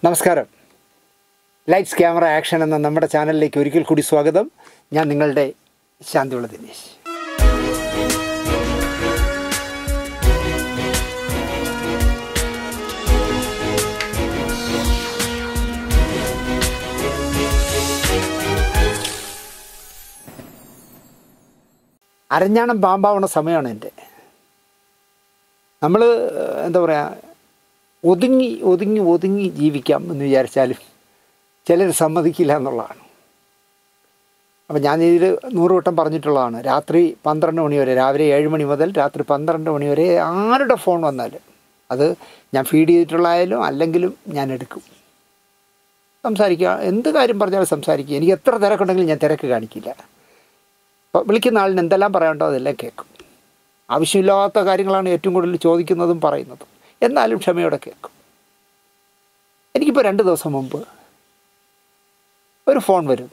നമസ്കാരം lights camera action എന്ന നമ്മുടെ ചാനലിലേക്ക് ഒരിക്കൽ കൂടി സ്വാഗതം ഞാൻ നിങ്ങളുടെ ശാന്തിയുള്ള ദിനേശ് അരഞ്ഞാണം പാമ്പാവണ സമയമാണ് എൻ്റെ നമ്മൾ എന്താ പറയുക ഒതുങ്ങി ഒതുങ്ങി ഒതുങ്ങി ജീവിക്കാം എന്ന് വിചാരിച്ചാലും ചിലർ സമ്മതിക്കില്ല എന്നുള്ളതാണ് അപ്പം ഞാൻ ഇതിൽ നൂറ് വട്ടം പറഞ്ഞിട്ടുള്ളതാണ് രാത്രി പന്ത്രണ്ട് മണി വരെ രാവിലെ ഏഴ് മണി മുതൽ രാത്രി പന്ത്രണ്ട് മണി വരെ ആരുടെ ഫോൺ വന്നാലും അത് ഞാൻ ഫീഡ് ചെയ്തിട്ടുള്ളതായാലും അല്ലെങ്കിലും ഞാൻ എടുക്കും സംസാരിക്കുക എന്ത് കാര്യം പറഞ്ഞാലും സംസാരിക്കുക എനിക്ക് എത്ര തിരക്കുണ്ടെങ്കിലും ഞാൻ തിരക്ക് കാണിക്കില്ല അപ്പോൾ വിളിക്കുന്ന ആളിന് എന്തെല്ലാം പറയാനുണ്ടോ അതെല്ലാം കേൾക്കും ആവശ്യമില്ലാത്ത കാര്യങ്ങളാണ് ഏറ്റവും കൂടുതൽ ചോദിക്കുന്നതും പറയുന്നതും എന്നാലും ക്ഷമയോടെ കേൾക്കും എനിക്കിപ്പോൾ രണ്ട് ദിവസം മുമ്പ് ഒരു ഫോൺ വരും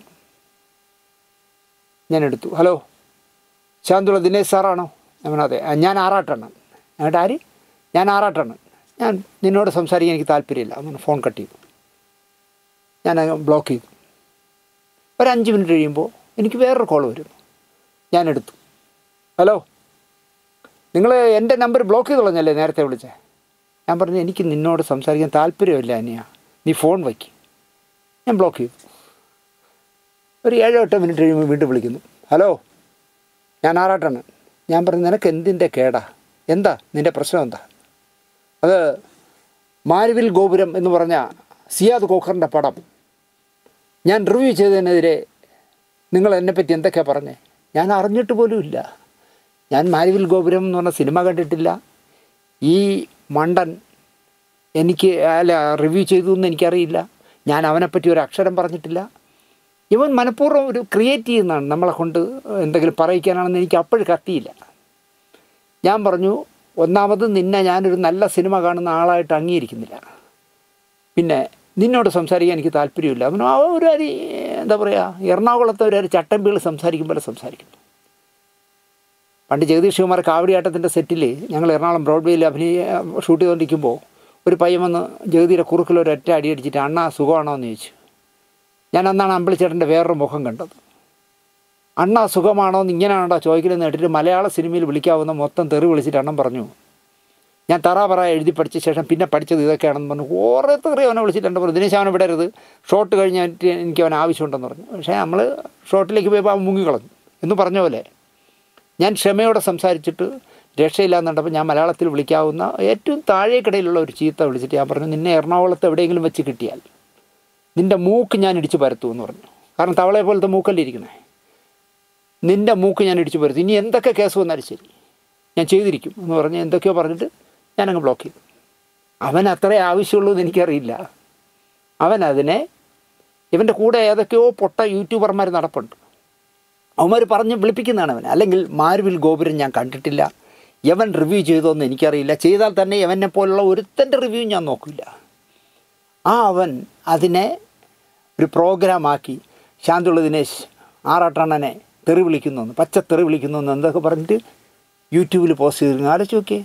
ഞാൻ എടുത്തു ഹലോ ശാന്തുള്ള ദിനേശ് സാറാണോ ഞാൻ അതെ "ആ, ഞാൻ ആറാട്ടാണ് എന്നിട്ട് ആര് ഞാൻ ആറാട്ടാണ് ഞാൻ നിന്നോട് സംസാരിക്കാൻ എനിക്ക് താല്പര്യമില്ല അങ്ങനെ ഫോൺ കട്ട് ചെയ്തു ഞാൻ ബ്ലോക്ക് ചെയ്തു ഒരു അഞ്ച് മിനിറ്റ് കഴിയുമ്പോൾ എനിക്ക് വേറൊരു കോൾ വരും ഞാൻ എടുത്തു ഹലോ നിങ്ങൾ എൻ്റെ നമ്പർ ബ്ലോക്ക് ചെയ്ത് കളഞ്ഞല്ലേ നേരത്തെ വിളിച്ചേ ഞാൻ പറഞ്ഞു എനിക്ക് നിന്നോട് സംസാരിക്കാൻ താല്പര്യമില്ല അനിയ നീ ഫോൺ വയ്ക്ക് ഞാൻ ബ്ലോക്ക് ചെയ്തു ഒരു ഏഴോ എട്ടോ മിനിറ്റ് കഴിയുമ്പോൾ വീണ്ടും വിളിക്കുന്നു ഹലോ ഞാൻ ആറാട്ടാണ് ഞാൻ പറഞ്ഞു നിനക്ക് എന്തിൻ്റെ കേടാ എന്താ നിൻ്റെ പ്രശ്നം എന്താ അത് മാരുവിൽ ഗോപുരം എന്ന് പറഞ്ഞ സിയാദ് കോഖറിൻ്റെ പടം ഞാൻ റിവ്യൂ ചെയ്തതിനെതിരെ നിങ്ങൾ എന്നെപ്പറ്റി എന്തൊക്കെയാണ് പറഞ്ഞേ ഞാൻ അറിഞ്ഞിട്ട് പോലും ഇല്ല ഞാൻ മാരുവിൽ ഗോപുരം എന്ന് പറഞ്ഞ സിനിമ കണ്ടിട്ടില്ല ഈ മണ്ടൻ എനിക്ക് അല്ല റിവ്യൂ ചെയ്തു എന്ന് എനിക്കറിയില്ല ഞാൻ അവനെപ്പറ്റി ഒരു അക്ഷരം പറഞ്ഞിട്ടില്ല ഇവൻ മനഃപൂർവ്വം ഒരു ക്രിയേറ്റ് ചെയ്യുന്നതാണ് നമ്മളെ കൊണ്ട് എന്തെങ്കിലും പറയിക്കാനാണെന്ന് എനിക്ക് അപ്പോഴും കത്തിയില്ല ഞാൻ പറഞ്ഞു ഒന്നാമത് നിന്നെ ഞാനൊരു നല്ല സിനിമ കാണുന്ന ആളായിട്ട് അംഗീകരിക്കുന്നില്ല പിന്നെ നിന്നോട് സംസാരിക്കാൻ എനിക്ക് താല്പര്യമില്ല അവന് ആ ഒരു അരി എന്താ പറയുക എറണാകുളത്തെ ഒരു അരി ചട്ടമ്പികൾ സംസാരിക്കുമ്പോൾ സംസാരിക്കുന്നു പണ്ട് ജഗദീഷ് കുമാർ കാവടിയാട്ടത്തിൻ്റെ സെറ്റിൽ ഞങ്ങൾ എറണാകുളം ബ്രോഡ്വേയിൽ അഭിനയ ഷൂട്ട് ചെയ്തുകൊണ്ടിരിക്കുമ്പോൾ ഒരു പയ്യൻ വന്ന് ജഗതിയുടെ കുറുക്കിൽ ഒരു ഒറ്റ അടി അടിച്ചിട്ട് അണ്ണ സുഖമാണോ എന്ന് ചോദിച്ചു ഞാൻ അന്നാണ് അമ്പിളിച്ചേട്ടൻ്റെ വേറൊരു മുഖം കണ്ടത് അണ്ണ സുഖമാണോ എന്ന് ഇങ്ങനെയാണോ ചോദിക്കലെന്ന് കേട്ടിട്ട് മലയാള സിനിമയിൽ വിളിക്കാവുന്ന മൊത്തം തെറി വിളിച്ചിട്ട് അണ്ണൻ പറഞ്ഞു ഞാൻ തറ പറ എഴുതി പഠിച്ച ശേഷം പിന്നെ പഠിച്ചത് ഇതൊക്കെയാണെന്ന് പറഞ്ഞു കുറേ തെറി അവനെ വിളിച്ചിട്ടുണ്ട് പറഞ്ഞു ദിനേശ് അവനെ വിടരുത് ഷോട്ട് കഴിഞ്ഞിട്ട് എനിക്ക് അവൻ ആവശ്യമുണ്ടെന്ന് പറഞ്ഞു പക്ഷേ നമ്മൾ ഷോട്ടിലേക്ക് പോയപ്പോൾ അവൻ മുങ്ങിക്കളഞ്ഞു എന്ന് പറഞ്ഞ പോലെ ഞാൻ ക്ഷമയോടെ സംസാരിച്ചിട്ട് രക്ഷയില്ലാന്നുണ്ടപ്പോൾ ഞാൻ മലയാളത്തിൽ വിളിക്കാവുന്ന ഏറ്റവും താഴേക്കിടയിലുള്ള ഒരു ചീത്ത വിളിച്ചിട്ട് ഞാൻ പറഞ്ഞു നിന്നെ എറണാകുളത്ത് എവിടെയെങ്കിലും വെച്ച് കിട്ടിയാൽ നിൻ്റെ മൂക്ക് ഞാൻ ഇടിച്ചു പരത്തു എന്ന് പറഞ്ഞു കാരണം തവളയെ പോലത്തെ മൂക്കല്ലേ ഇരിക്കണേ നിൻ്റെ മൂക്ക് ഞാൻ ഇടിച്ചു പരത്തു ഇനി എന്തൊക്കെ കേസ് വന്നാലും ശരി ഞാൻ ചെയ്തിരിക്കും എന്ന് പറഞ്ഞ് എന്തൊക്കെയോ പറഞ്ഞിട്ട് ഞാനങ്ങ് ബ്ലോക്ക് ചെയ്തു അവൻ അത്രേ ആവശ്യമുള്ളൂ എന്ന് എനിക്കറിയില്ല അവൻ അതിനെ ഇവൻ്റെ കൂടെ ഏതൊക്കെയോ പൊട്ട യൂട്യൂബർമാർ നടപ്പുണ്ട് അവന്മാർ പറഞ്ഞ് വിളിപ്പിക്കുന്നതാണ് അവൻ അല്ലെങ്കിൽ മാരുവിൽ ഗോപുരം ഞാൻ കണ്ടിട്ടില്ല യവൻ റിവ്യൂ ചെയ്തോന്ന് എനിക്കറിയില്ല ചെയ്താൽ തന്നെ യവനെ പോലുള്ള ഒരുത്തൻ്റെ റിവ്യൂ ഞാൻ നോക്കില്ല ആ അവൻ അതിനെ ഒരു പ്രോഗ്രാമാക്കി ശാന്തുള്ള ദിനേശ് ആറാട്ടണ്ണനെ തെറി വിളിക്കുന്നു പച്ച തെറി വിളിക്കുന്നു എന്ന് എന്തൊക്കെ പറഞ്ഞിട്ട് യൂട്യൂബിൽ പോസ്റ്റ് ചെയ്തിരുന്നു ആലോചിച്ച് നോക്കിയേ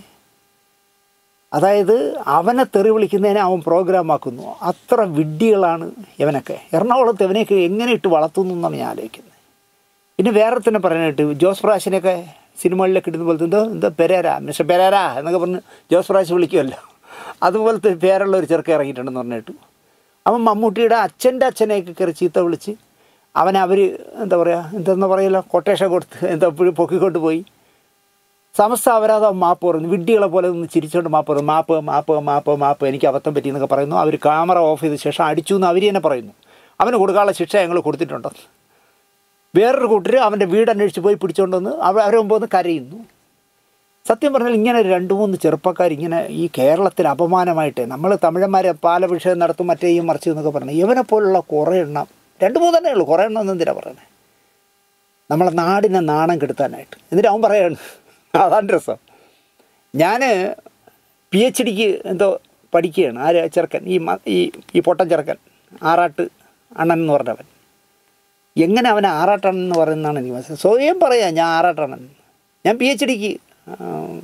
അതായത് അവനെ തെറി വിളിക്കുന്നതിനെ അവൻ പ്രോഗ്രാമാക്കുന്നു അത്ര വിഡ്ഢികളാണ് ഇവനൊക്കെ എറണാകുളത്ത് ഇവനെയൊക്കെ എങ്ങനെ ഇട്ട് വളർത്തുന്നു എന്നാണ് ഞാൻ ആലോചിക്കുന്നത് പിന്നെ വേറെ തന്നെ പറയാനായിട്ട് ജോസ് പ്രാശിനെയൊക്കെ സിനിമകളിലൊക്കെ ഇടുന്ന പോലത്തെ എന്തോ എന്തോ പെരേര മിസ്റ്റർ പെരേര എന്നൊക്കെ പറഞ്ഞ് ജോസ് പ്രാശ് വിളിക്കുമല്ലോ അതുപോലത്തെ പേരുള്ള ഒരു ചെറുക്കം ഇറങ്ങിയിട്ടുണ്ടെന്ന് പറഞ്ഞിട്ട് അവൻ മമ്മൂട്ടിയുടെ അച്ഛൻ്റെ അച്ഛനെയൊക്കെ കയറി ചീത്ത വിളിച്ച് അവനെ അവർ എന്താ പറയുക എന്തെന്ന് പറയല്ലോ കൊട്ടേഷൻ കൊടുത്ത് എന്താ എപ്പോഴും പൊക്കിക്കൊണ്ട് പോയി സമസ്ത അപരാധം മാപ്പ് പറഞ്ഞു വിഡ്ഢികളെ പോലെ നിന്ന് ചിരിച്ചുകൊണ്ട് മാപ്പ് പറഞ്ഞു മാപ്പ് മാപ്പ് മാപ്പ് മാപ്പ് എനിക്ക് അബദ്ധം പറ്റി എന്നൊക്കെ പറയുന്നു അവർ ക്യാമറ ഓഫ് ചെയ്ത ശേഷം അടിച്ചു എന്ന് അവർ തന്നെ പറയുന്നു അവന് കൊടുക്കാനുള്ള ശിക്ഷ ഞങ്ങൾ കൊടുത്തിട്ടുണ്ടെന്ന് വേറൊരു കൂട്ടർ അവൻ്റെ വീട് അന്വേഷിച്ച് പോയി പിടിച്ചുകൊണ്ടുവന്ന് അവ അവരെ മുമ്പ് വന്ന് കരയുന്നു സത്യം പറഞ്ഞാൽ ഇങ്ങനെ രണ്ട് മൂന്ന് ചെറുപ്പക്കാർ ഇങ്ങനെ ഈ കേരളത്തിൽ അപമാനമായിട്ട് നമ്മൾ തമിഴന്മാരെ പാല വിഷയം നടത്തും മറ്റേ ഈ മറിച്ച് എന്നൊക്കെ പറഞ്ഞു ഇവനെ പോലുള്ള കുറേ എണ്ണം രണ്ട് മൂന്നെണ്ണേ ഉള്ളൂ കുറേ എണ്ണം എന്തിനാണ് പറയുന്നത് നമ്മളെ നാടിനെ നാണം കെടുത്താനായിട്ട് എന്നിട്ട് അവൻ പറയാണ് അതാണ് രസം ഞാൻ പി എച്ച് ഡിക്ക് എന്തോ പഠിക്കുകയാണ് ആര് ചെറുക്കൻ ഈ മ- ഈ ഈ പൊട്ടൻ ചെറുക്കൻ ആറാട്ട് അണ്ണൻ എന്ന് പറഞ്ഞവൻ എങ്ങനെ അവൻ ആറാട്ടണ്ണൻ എന്ന് പറയുന്നതാണ് എനിക്ക് മനസ്സിലായത് സ്വയം പറയാം ഞാൻ ആറാട്ടണ്ണൻ ഞാൻ പി എച്ച് ഡിക്ക്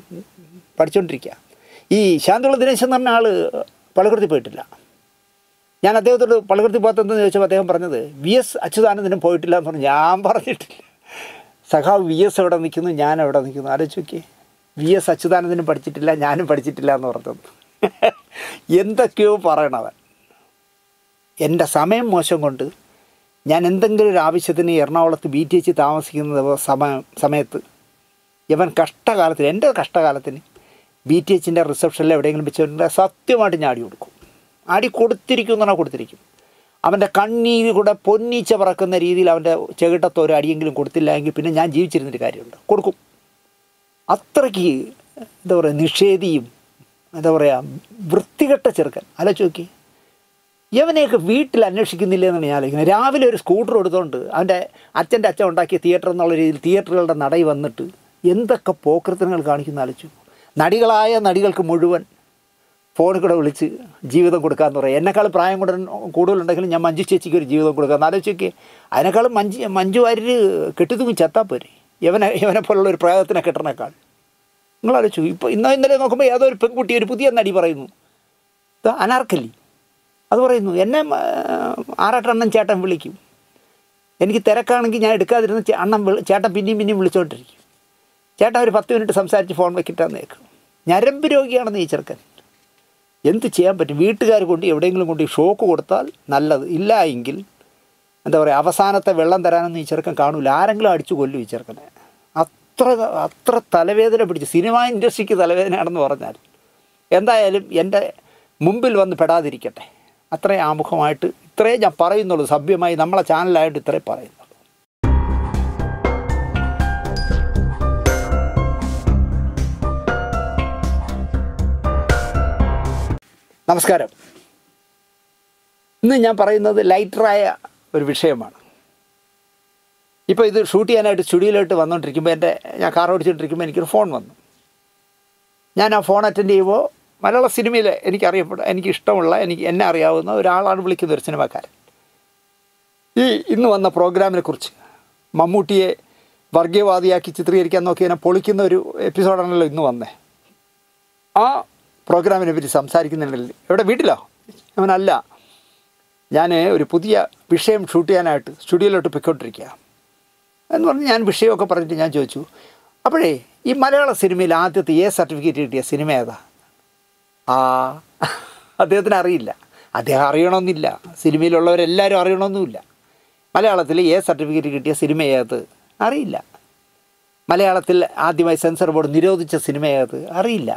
പഠിച്ചുകൊണ്ടിരിക്കുക ഈ ശാന്തുള്ള ദിനേശ് എന്ന് പറഞ്ഞ ആൾ പള്ളിക്കുടത്തിൽ പോയിട്ടില്ല ഞാൻ അദ്ദേഹത്തോട് പള്ളിക്കുടത്തി പോകത്തെന്ന് ചോദിച്ചപ്പോൾ അദ്ദേഹം പറഞ്ഞത് വി എസ് അച്യുതാനന്ദനും പോയിട്ടില്ല എന്ന് പറഞ്ഞു ഞാൻ പറഞ്ഞിട്ടില്ല സഖാവ് വി എസ് എവിടെ നിൽക്കുന്നു ഞാൻ എവിടെ നിൽക്കുന്നു ആലോചിച്ച് നോക്കിയേ വി എസ് അച്യുതാനന്ദനും പഠിച്ചിട്ടില്ല ഞാനും പഠിച്ചിട്ടില്ല എന്ന് പറഞ്ഞത് എന്തൊക്കെയോ പറയണവൻ എൻ്റെ സമയം മോശം കൊണ്ട് ഞാൻ എന്തെങ്കിലും ഒരു ആവശ്യത്തിന് എറണാകുളത്ത് ബി ടി എച്ച് താമസിക്കുന്ന ദിവ- സമയം സമയത്ത് ഇവൻ കഷ്ടകാലത്തിന് എൻ്റെ കഷ്ടകാലത്തിന് ബി ടി എച്ചിൻ്റെ റിസപ്ഷനിൽ എവിടെയെങ്കിലും വെച്ചിട്ടുണ്ടെങ്കിൽ സത്യമായിട്ട് ഞാൻ അടി കൊടുക്കും അടി കൊടുത്തിരിക്കും എന്ന് പറഞ്ഞാൽ കൊടുത്തിരിക്കും അവൻ്റെ കണ്ണീര് കൂടെ പൊന്നീച്ച പറക്കുന്ന രീതിയിൽ അവൻ്റെ ചെകിട്ടത്തോ ഒരു അടിയെങ്കിലും കൊടുത്തില്ല എങ്കിൽ പിന്നെ ഞാൻ ജീവിച്ചിരുന്നൊരു കാര്യമുണ്ട് കൊടുക്കും അത്രയ്ക്ക് എന്താ പറയുക നിഷേധിയും എന്താ പറയുക വൃത്തികെട്ട ചെറുക്കൻ ആലോചിച്ച് നോക്കി യവനെയൊക്കെ വീട്ടിൽ അന്വേഷിക്കുന്നില്ല എന്നാണ് ഞാൻ ആലോചിക്കുന്നത് രാവിലെ ഒരു സ്കൂട്ടർ എടുത്തുകൊണ്ട് അവൻ്റെ അച്ഛൻ്റെ അച്ഛൻ ഉണ്ടാക്കിയ തിയേറ്റർ എന്നുള്ള രീതിയിൽ തിയേറ്ററുകളുടെ നടയിൽ വന്നിട്ട് എന്തൊക്കെ പോക്കൃത്തങ്ങൾ കാണിക്കുന്ന ആലോചിച്ചു നടികളായ നടികൾക്ക് മുഴുവൻ ഫോണിൽ കൂടെ വിളിച്ച് ജീവിതം കൊടുക്കാമെന്ന് പറയും എന്നെക്കാൾ പ്രായം കൂടെ കൂടുതലുണ്ടെങ്കിലും ഞാൻ മഞ്ജു ചേച്ചിക്ക് ഒരു ജീവിതം കൊടുക്കാം ആലോചിച്ച് നോക്കിയേ അതിനേക്കാളും മഞ്ജു മഞ്ജു വാര്യർ കെട്ടിത്തൂങ്ങി ചത്താൽ പോരെ ഇവനെ ഇവനെ പോലുള്ള ഒരു പ്രയോഗത്തിനെ കെട്ടണേക്കാൾ നിങ്ങൾ ആലോചിച്ചു ഇപ്പോൾ ഇന്നോ ഇന്നലെ നോക്കുമ്പോൾ ഏതോ ഒരു പെൺകുട്ടി ഒരു പുതിയ നടി പറയുന്നു ഇത് അനാർക്കലി അത് പറയുന്നു എന്നെ ആ, ആറാട്ടെണ്ണം ചേട്ടൻ വിളിക്കും എനിക്ക് തിരക്കാണെങ്കിൽ ഞാൻ എടുക്കാതിരുന്ന ചേ- അണ്ണൻ വിളി ചേട്ടൻ പിന്നെയും പിന്നെയും വിളിച്ചുകൊണ്ടിരിക്കും ചേട്ടൻ ഒരു പത്ത് മിനിറ്റ് സംസാരിച്ച് ഫോൺ വെക്കിട്ടാന്ന് കേൾക്കും ഞരമ്പ് രോഗിയാണെന്ന് ഈ ചെറുക്കൻ എന്ത് ചെയ്യാൻ പറ്റും വീട്ടുകാർ കൊണ്ട് എവിടെയെങ്കിലും കൊണ്ട് ഷോക്ക് കൊടുത്താൽ നല്ലത് ഇല്ല എങ്കിൽ എന്താ പറയുക അവസാനത്തെ വെള്ളം തരാനൊന്നും ഈ ചെറുക്കൻ കാണൂല ആരെങ്കിലും അടിച്ചു കൊല്ലും ഈ ചെറുക്കനെ അത്ര അത്ര തലവേദന പിടിച്ച് സിനിമ ഇൻഡസ്ട്രിക്ക് തലവേദനയാണെന്ന് പറഞ്ഞാൽ എന്തായാലും എൻ്റെ മുമ്പിൽ വന്ന് പെടാതിരിക്കട്ടെ അത്രയും ആമുഖമായിട്ട് ഇത്രയും ഞാൻ പറയുന്നുള്ളൂ സഭ്യമായി നമ്മളെ ചാനലായിട്ട് ഇത്രയും പറയുന്നുള്ളൂ നമസ്കാരം ഇന്ന് ഞാൻ പറയുന്നത് ലൈറ്ററായ ഒരു വിഷയമാണ് ഇപ്പോൾ ഇത് ഷൂട്ട് ചെയ്യാനായിട്ട് സ്റ്റുഡിയോയിലോട്ട് വന്നുകൊണ്ടിരിക്കുമ്പോൾ എൻ്റെ ഞാൻ കാർ ഓടിച്ചുകൊണ്ടിരിക്കുമ്പോൾ എനിക്കൊരു ഫോൺ വന്നു ഞാൻ ആ ഫോൺ അറ്റൻഡ് ചെയ്യുമ്പോൾ മലയാള സിനിമയിൽ എനിക്കറിയപ്പെട്ട എനിക്ക് ഇഷ്ടമുള്ള എനിക്ക് എന്നെ അറിയാവുന്ന ഒരാളാണ് വിളിക്കുന്ന ഒരു സിനിമാക്കാരൻ ഈ ഇന്ന് വന്ന പ്രോഗ്രാമിനെ കുറിച്ച് മമ്മൂട്ടിയെ വർഗീയവാദിയാക്കി ചിത്രീകരിക്കാൻ നോക്കി എന്നെ പൊളിക്കുന്ന ഒരു എപ്പിസോഡാണല്ലോ ഇന്ന് വന്നേ ആ പ്രോഗ്രാമിനെ പറ്റി സംസാരിക്കുന്നുണ്ടല്ലോ എവിടെ വീട്ടിലോ അവനല്ല ഞാൻ ഒരു പുതിയ വിഷയം ഷൂട്ട് ചെയ്യാനായിട്ട് സ്റ്റുഡിയോയിലോട്ട് പൊയ്ക്കൊണ്ടിരിക്കുക എന്ന് പറഞ്ഞ് ഞാൻ വിഷയമൊക്കെ പറഞ്ഞിട്ട് ഞാൻ ചോദിച്ചു അപ്പോഴേ ഈ മലയാള സിനിമയിൽ ആദ്യത്തെ എ സർട്ടിഫിക്കറ്റ് കിട്ടിയ സിനിമ ഏതാ ആ അദ്ദേഹത്തിന് അറിയില്ല അദ്ദേഹം അറിയണമെന്നില്ല സിനിമയിലുള്ളവരെല്ലാവരും അറിയണമെന്നുമില്ല മലയാളത്തിൽ എ സർട്ടിഫിക്കറ്റ് കിട്ടിയ സിനിമ ഏത് അറിയില്ല മലയാളത്തിൽ ആദ്യമായി സെൻസർ ബോർഡ് നിരോധിച്ച സിനിമ ഏത് അറിയില്ല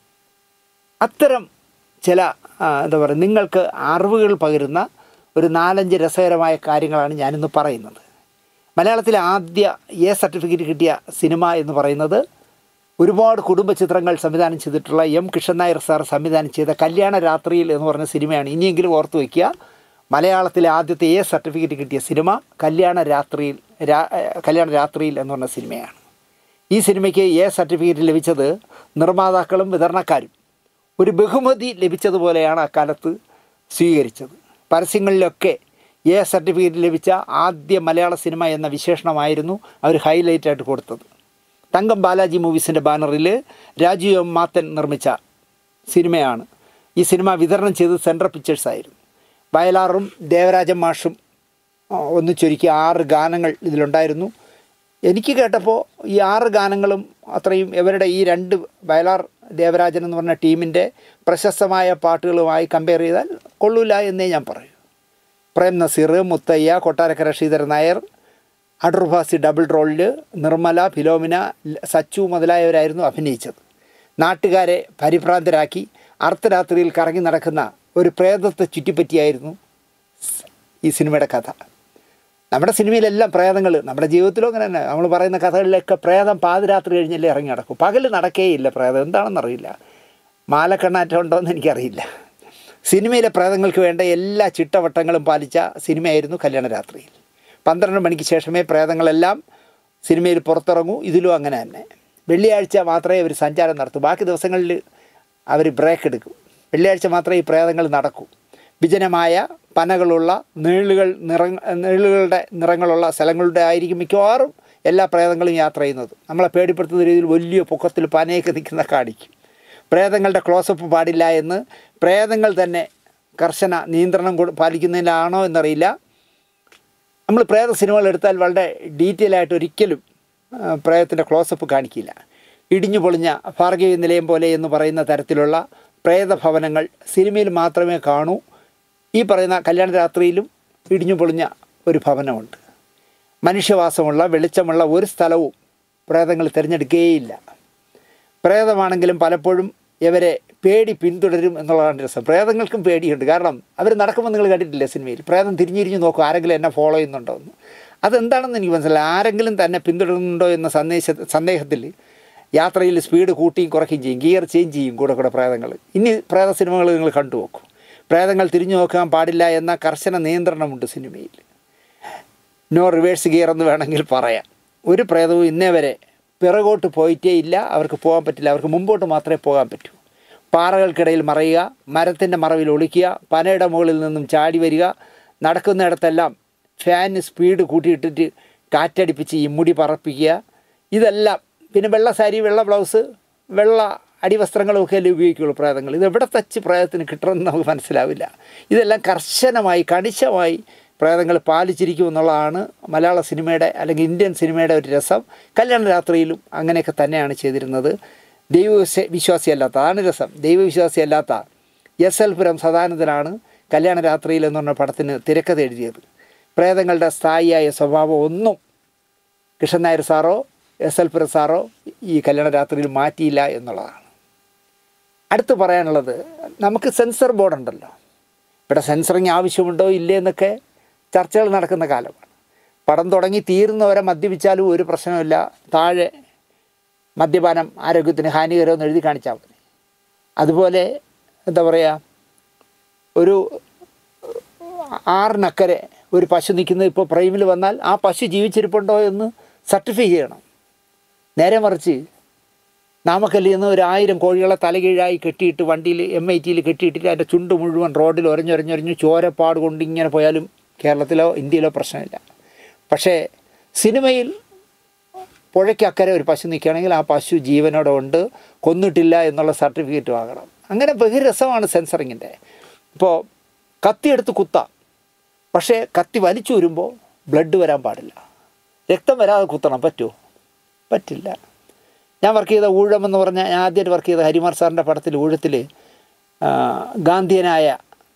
അത്തരം ചില ആ, എന്താ പറയുക നിങ്ങൾക്ക് അറിവുകൾ പകരുന്ന ഒരു നാലഞ്ച് രസകരമായ കാര്യങ്ങളാണ് ഞാനിന്ന് പറയുന്നത് മലയാളത്തിലെ ആദ്യ എ സർട്ടിഫിക്കറ്റ് കിട്ടിയ സിനിമ എന്ന് പറയുന്നത് ഒരുപാട് കുടുംബ ചിത്രങ്ങൾ സംവിധാനം ചെയ്തിട്ടുള്ള എം കൃഷ്ണൻ നായർ സാർ സംവിധാനം ചെയ്ത കല്യാണ രാത്രിയിൽ എന്ന് പറഞ്ഞ സിനിമയാണ് ഇനിയെങ്കിലും ഓർത്ത് വയ്ക്കുക മലയാളത്തിലെ ആദ്യത്തെ എ സർട്ടിഫിക്കറ്റ് കിട്ടിയ സിനിമ കല്യാണ രാത്രിയിൽ രാ കല്യാണ രാത്രിയിൽ എന്ന് പറഞ്ഞ സിനിമയാണ് ഈ സിനിമയ്ക്ക് എ സർട്ടിഫിക്കറ്റ് ലഭിച്ചത് നിർമ്മാതാക്കളും വിതരണക്കാരും ഒരു ബഹുമതി ലഭിച്ചതുപോലെയാണ് അക്കാലത്ത് സ്വീകരിച്ചത് പരസ്യങ്ങളിലൊക്കെ എ സർട്ടിഫിക്കറ്റ് ലഭിച്ച ആദ്യ മലയാള സിനിമ എന്ന വിശേഷണമായിരുന്നു അവർ ഹൈലൈറ്റ് ആയിട്ട് കൊടുത്തത് തങ്കം ബാലാജി മൂവീസിൻ്റെ ബാനറിൽ രാജീവ് എം മാത്തൻ നിർമ്മിച്ച സിനിമയാണ് ഈ സിനിമ വിതരണം ചെയ്തത് സെൻട്രൽ പിക്ചേഴ്സ് ആയിരുന്നു വയലാറും ദേവരാജൻ മാഷും ആ, ഒന്നിച്ചൊരുക്കി ആറ് ഗാനങ്ങൾ ഇതിലുണ്ടായിരുന്നു എനിക്ക് കേട്ടപ്പോൾ ഈ ആറ് ഗാനങ്ങളും അത്രയും ഇവരുടെ ഈ രണ്ട് വയലാർ ദേവരാജൻ എന്ന് പറഞ്ഞ ടീമിൻ്റെ പ്രശസ്തമായ പാട്ടുകളുമായി കമ്പയർ ചെയ്താൽ കൊള്ളൂല എന്നേ ഞാൻ പറയൂ പ്രേം നസീർ മുത്തയ്യ കൊട്ടാരക്കര ശ്രീധരൻ നായർ അടൂർഭാസി ഡബിൾ റോളിൽ നിർമ്മല ഫിലോമിന ല- സച്ചു മുതലായവരായിരുന്നു അഭിനയിച്ചത് നാട്ടുകാരെ പരിഭ്രാന്തരാക്കി അർദ്ധരാത്രിയിൽ കറങ്ങി നടക്കുന്ന ഒരു പ്രേതത്തെ ചുറ്റിപ്പറ്റിയായിരുന്നു സ് ഈ സിനിമയുടെ കഥ നമ്മുടെ സിനിമയിലെല്ലാം പ്രേതങ്ങൾ നമ്മുടെ ജീവിതത്തിലും അങ്ങനെ തന്നെ നമ്മൾ പറയുന്ന കഥകളിലൊക്കെ പ്രേതം പാതിരാത്രി കഴിഞ്ഞല്ലേ ഇറങ്ങി നടക്കും പകൽ നടക്കേയില്ല പ്രേതം എന്താണെന്നറിയില്ല മാലക്കണ്ണാറ്റം ഉണ്ടോ എന്ന് എനിക്കറിയില്ല സിനിമയിലെ പ്രേതങ്ങൾക്ക് വേണ്ട എല്ലാ ചിട്ടവട്ടങ്ങളും പാലിച്ച സിനിമയായിരുന്നു കല്യാണരാത്രിയിൽ പന്ത്രണ്ട് മണിക്ക് ശേഷമേ പ്രേതങ്ങളെല്ലാം സിനിമയിൽ പുറത്തിറങ്ങൂ ഇതിലും അങ്ങനെ തന്നെ വെള്ളിയാഴ്ച മാത്രമേ അവർ സഞ്ചാരം നടത്തൂ ബാക്കി ദിവസങ്ങളിൽ അവർ ബ്രേക്ക് എടുക്കും വെള്ളിയാഴ്ച മാത്രമേ ഈ പ്രേതങ്ങൾ നടക്കൂ വിജനമായ പനകളുള്ള നീളുകൾ നിറ നീളുകളുടെ നിറങ്ങളുള്ള സ്ഥലങ്ങളുടെ ആയിരിക്കും മിക്കവാറും എല്ലാ പ്രേതങ്ങളും യാത്ര ചെയ്യുന്നത് നമ്മളെ പേടിപ്പെടുത്തുന്ന രീതിയിൽ വലിയ പൊക്കത്തിൽ പനയൊക്കെ നിൽക്കുന്ന കാണിക്കും പ്രേതങ്ങളുടെ ക്ലോസപ്പ് പാടില്ല എന്ന് പ്രേതങ്ങൾ തന്നെ കർശന നിയന്ത്രണം കൊ- പാലിക്കുന്നതിലാണോ എന്നറിയില്ല നമ്മൾ പ്രേത സിനിമകൾ എടുത്താൽ വളരെ ഡീറ്റെയിൽ ആയിട്ട് ഒരിക്കലും ആ, പ്രേതത്തിൻ്റെ ക്ലോസപ്പ് കാണിക്കില്ല ഇടിഞ്ഞു പൊളിഞ്ഞ ഭാർഗവി നിലയം പോലെ എന്ന് പറയുന്ന തരത്തിലുള്ള പ്രേതഭവനങ്ങൾ സിനിമയിൽ മാത്രമേ കാണൂ ഈ പറയുന്ന കല്യാണ രാത്രിയിലും ഇടിഞ്ഞു പൊളിഞ്ഞ ഒരു ഭവനമുണ്ട് മനുഷ്യവാസമുള്ള വെളിച്ചമുള്ള ഒരു സ്ഥലവും പ്രേതങ്ങൾ തിരഞ്ഞെടുക്കുകയില്ല പ്രേതമാണെങ്കിലും പലപ്പോഴും ഇവരെ പേടി പിന്തുടരും എന്നുള്ളതാണ് രസം പ്രേതങ്ങൾക്കും പേടിയുണ്ട് കാരണം അവർ നടക്കുമ്പോൾ നിങ്ങൾ കണ്ടിട്ടില്ലേ സിനിമയിൽ പ്രേതം തിരിഞ്ഞിരിഞ്ഞ് നോക്കും ആരെങ്കിലും എന്നെ ഫോളോ ചെയ്യുന്നുണ്ടോ എന്ന് അതെന്താണെന്ന് എനിക്ക് മനസ്സിലായി ആരെങ്കിലും തന്നെ പിന്തുടരുന്നുണ്ടോ എന്ന സന്ദേശ സന്ദേഹത്തിൽ യാത്രയിൽ സ്പീഡ് കൂട്ടിയും കുറയ്ക്കുകയും ചെയ്യും ഗിയർ ചേഞ്ച് ചെയ്യും കൂടെ കൂടെ പ്രേതങ്ങൾ ഇനി പ്രേത സിനിമകൾ നിങ്ങൾ കണ്ടു നോക്കൂ പ്രേതങ്ങൾ തിരിഞ്ഞു നോക്കാൻ പാടില്ല എന്ന കർശന നിയന്ത്രണമുണ്ട് സിനിമയിൽ നോ റിവേഴ്സ് ഗിയർ എന്ന് വേണമെങ്കിൽ പറയാം ഒരു പ്രേതവും ഇന്നേ വരെ പിറകോട്ട് പോയിട്ടേ ഇല്ല അവർക്ക് പോകാൻ പറ്റില്ല അവർക്ക് മുമ്പോട്ട് മാത്രമേ പോകാൻ പറ്റൂ പാറകൾക്കിടയിൽ മറയുക മരത്തിൻ്റെ മറവിൽ ഒളിക്കുക പനയുടെ മുകളിൽ നിന്നും ചാടി വരിക നടക്കുന്നിടത്തെല്ലാം ഫാന് സ്പീഡ് കൂട്ടിയിട്ടിട്ട് കാറ്റടിപ്പിച്ച് ഈ മുടി പറപ്പിക്കുക ഇതെല്ലാം പിന്നെ വെള്ള സാരി വെള്ള ബ്ലൗസ് വെള്ള അടിവസ്ത്രങ്ങളും ഒക്കെ അല്ലേ ഉപയോഗിക്കുകയുള്ളൂ പ്രേതങ്ങൾ ഇത് എവിടെ തച്ച് പ്രേതത്തിന് കിട്ടണമെന്ന് നമുക്ക് മനസ്സിലാവില്ല ഇതെല്ലാം കർശനമായി കണിശമായി പ്രേതങ്ങൾ പാലിച്ചിരിക്കും എന്നുള്ളതാണ് മലയാള സിനിമയുടെ അല്ലെങ്കിൽ ഇന്ത്യൻ സിനിമയുടെ ഒരു രസം കല്യാണ രാത്രിയിലും അങ്ങനെയൊക്കെ തന്നെയാണ് ചെയ്തിരുന്നത് ദൈവ വിശ്വാസിയല്ലാത്ത അതാണ് രസം ദൈവവിശ്വാസിയല്ലാത്ത എസ് എൽ പുരം സദാനന്ദനാണ് കല്യാണ രാത്രിയിൽ എന്ന് പറഞ്ഞ പടത്തിന് തിരക്കഥ എഴുതിയത് പ്രേതങ്ങളുടെ സ്ഥായിയായ സ്വഭാവം ഒന്നും കൃഷ്ണൻ നായർ സാറോ എസ് എൽ പുരം സാറോ ഈ കല്യാണ രാത്രിയിൽ മാറ്റിയില്ല എന്നുള്ളതാണ് അടുത്ത് പറയാനുള്ളത് നമുക്ക് സെൻസർ ബോർഡ് ഉണ്ടല്ലോ ഇവിടെ സെൻസറിങ് ആവശ്യമുണ്ടോ ഇല്ലേ എന്നൊക്കെ ചർച്ചകൾ നടക്കുന്ന കാലമാണ് പടം തുടങ്ങി തീരുന്നവരെ മദ്യപിച്ചാലും ഒരു പ്രശ്നമില്ല താഴെ മദ്യപാനം ആരോഗ്യത്തിന് ഹാനികരമെന്ന് എഴുതി കാണിച്ചാൽ മതി അതുപോലെ എന്താ പറയുക ഒരു ആറിനക്കരെ ഒരു പശു നിൽക്കുന്നത് ഇപ്പോൾ പ്രൈമിൽ വന്നാൽ ആ പശു ജീവിച്ചിരിപ്പുണ്ടോ എന്ന് സർട്ടിഫൈ ചെയ്യണം നേരെ മറിച്ച് നാമക്കല്ലിൽ നിന്ന് ഒരു ആയിരം കോഴികളെ തലകീഴായി കെട്ടിയിട്ട് വണ്ടിയിൽ എം ഐ ടിയിൽ കെട്ടിയിട്ടിട്ട് അതിൻ്റെ ചുണ്ട് മുഴുവൻ റോഡിൽ ഒരഞ്ഞൊരഞ്ഞൊരഞ്ഞ് ചോരപ്പാട് കൊണ്ട് ഇങ്ങനെ പോയാലും കേരളത്തിലോ ഇന്ത്യയിലോ പ്രശ്നമില്ല പക്ഷേ സിനിമയിൽ പുഴയ്ക്കക്കരെ ഒരു പശു നിൽക്കുകയാണെങ്കിൽ ആ പശു ജീവനോടെ ഉണ്ട് കൊന്നിട്ടില്ല എന്നുള്ള സർട്ടിഫിക്കറ്റ് വാങ്ങണം അങ്ങനെ ബഹിരസമാണ് സെൻസറിങ്ങിൻ്റെ ഇപ്പോൾ കത്തിയെടുത്ത് കുത്താം പക്ഷേ കത്തി വലിച്ചു വരുമ്പോൾ ബ്ലഡ് വരാൻ പാടില്ല രക്തം വരാതെ കുത്തണം പറ്റുമോ പറ്റില്ല ഞാൻ വർക്ക് ചെയ്ത ഊഴം എന്ന് പറഞ്ഞാൽ ഞാൻ ആദ്യമായിട്ട് വർക്ക് ചെയ്ത ഹരിമാർ സാറിൻ്റെ പടത്തിൽ ഊഴത്തിൽ ഗാന്ധിയനായ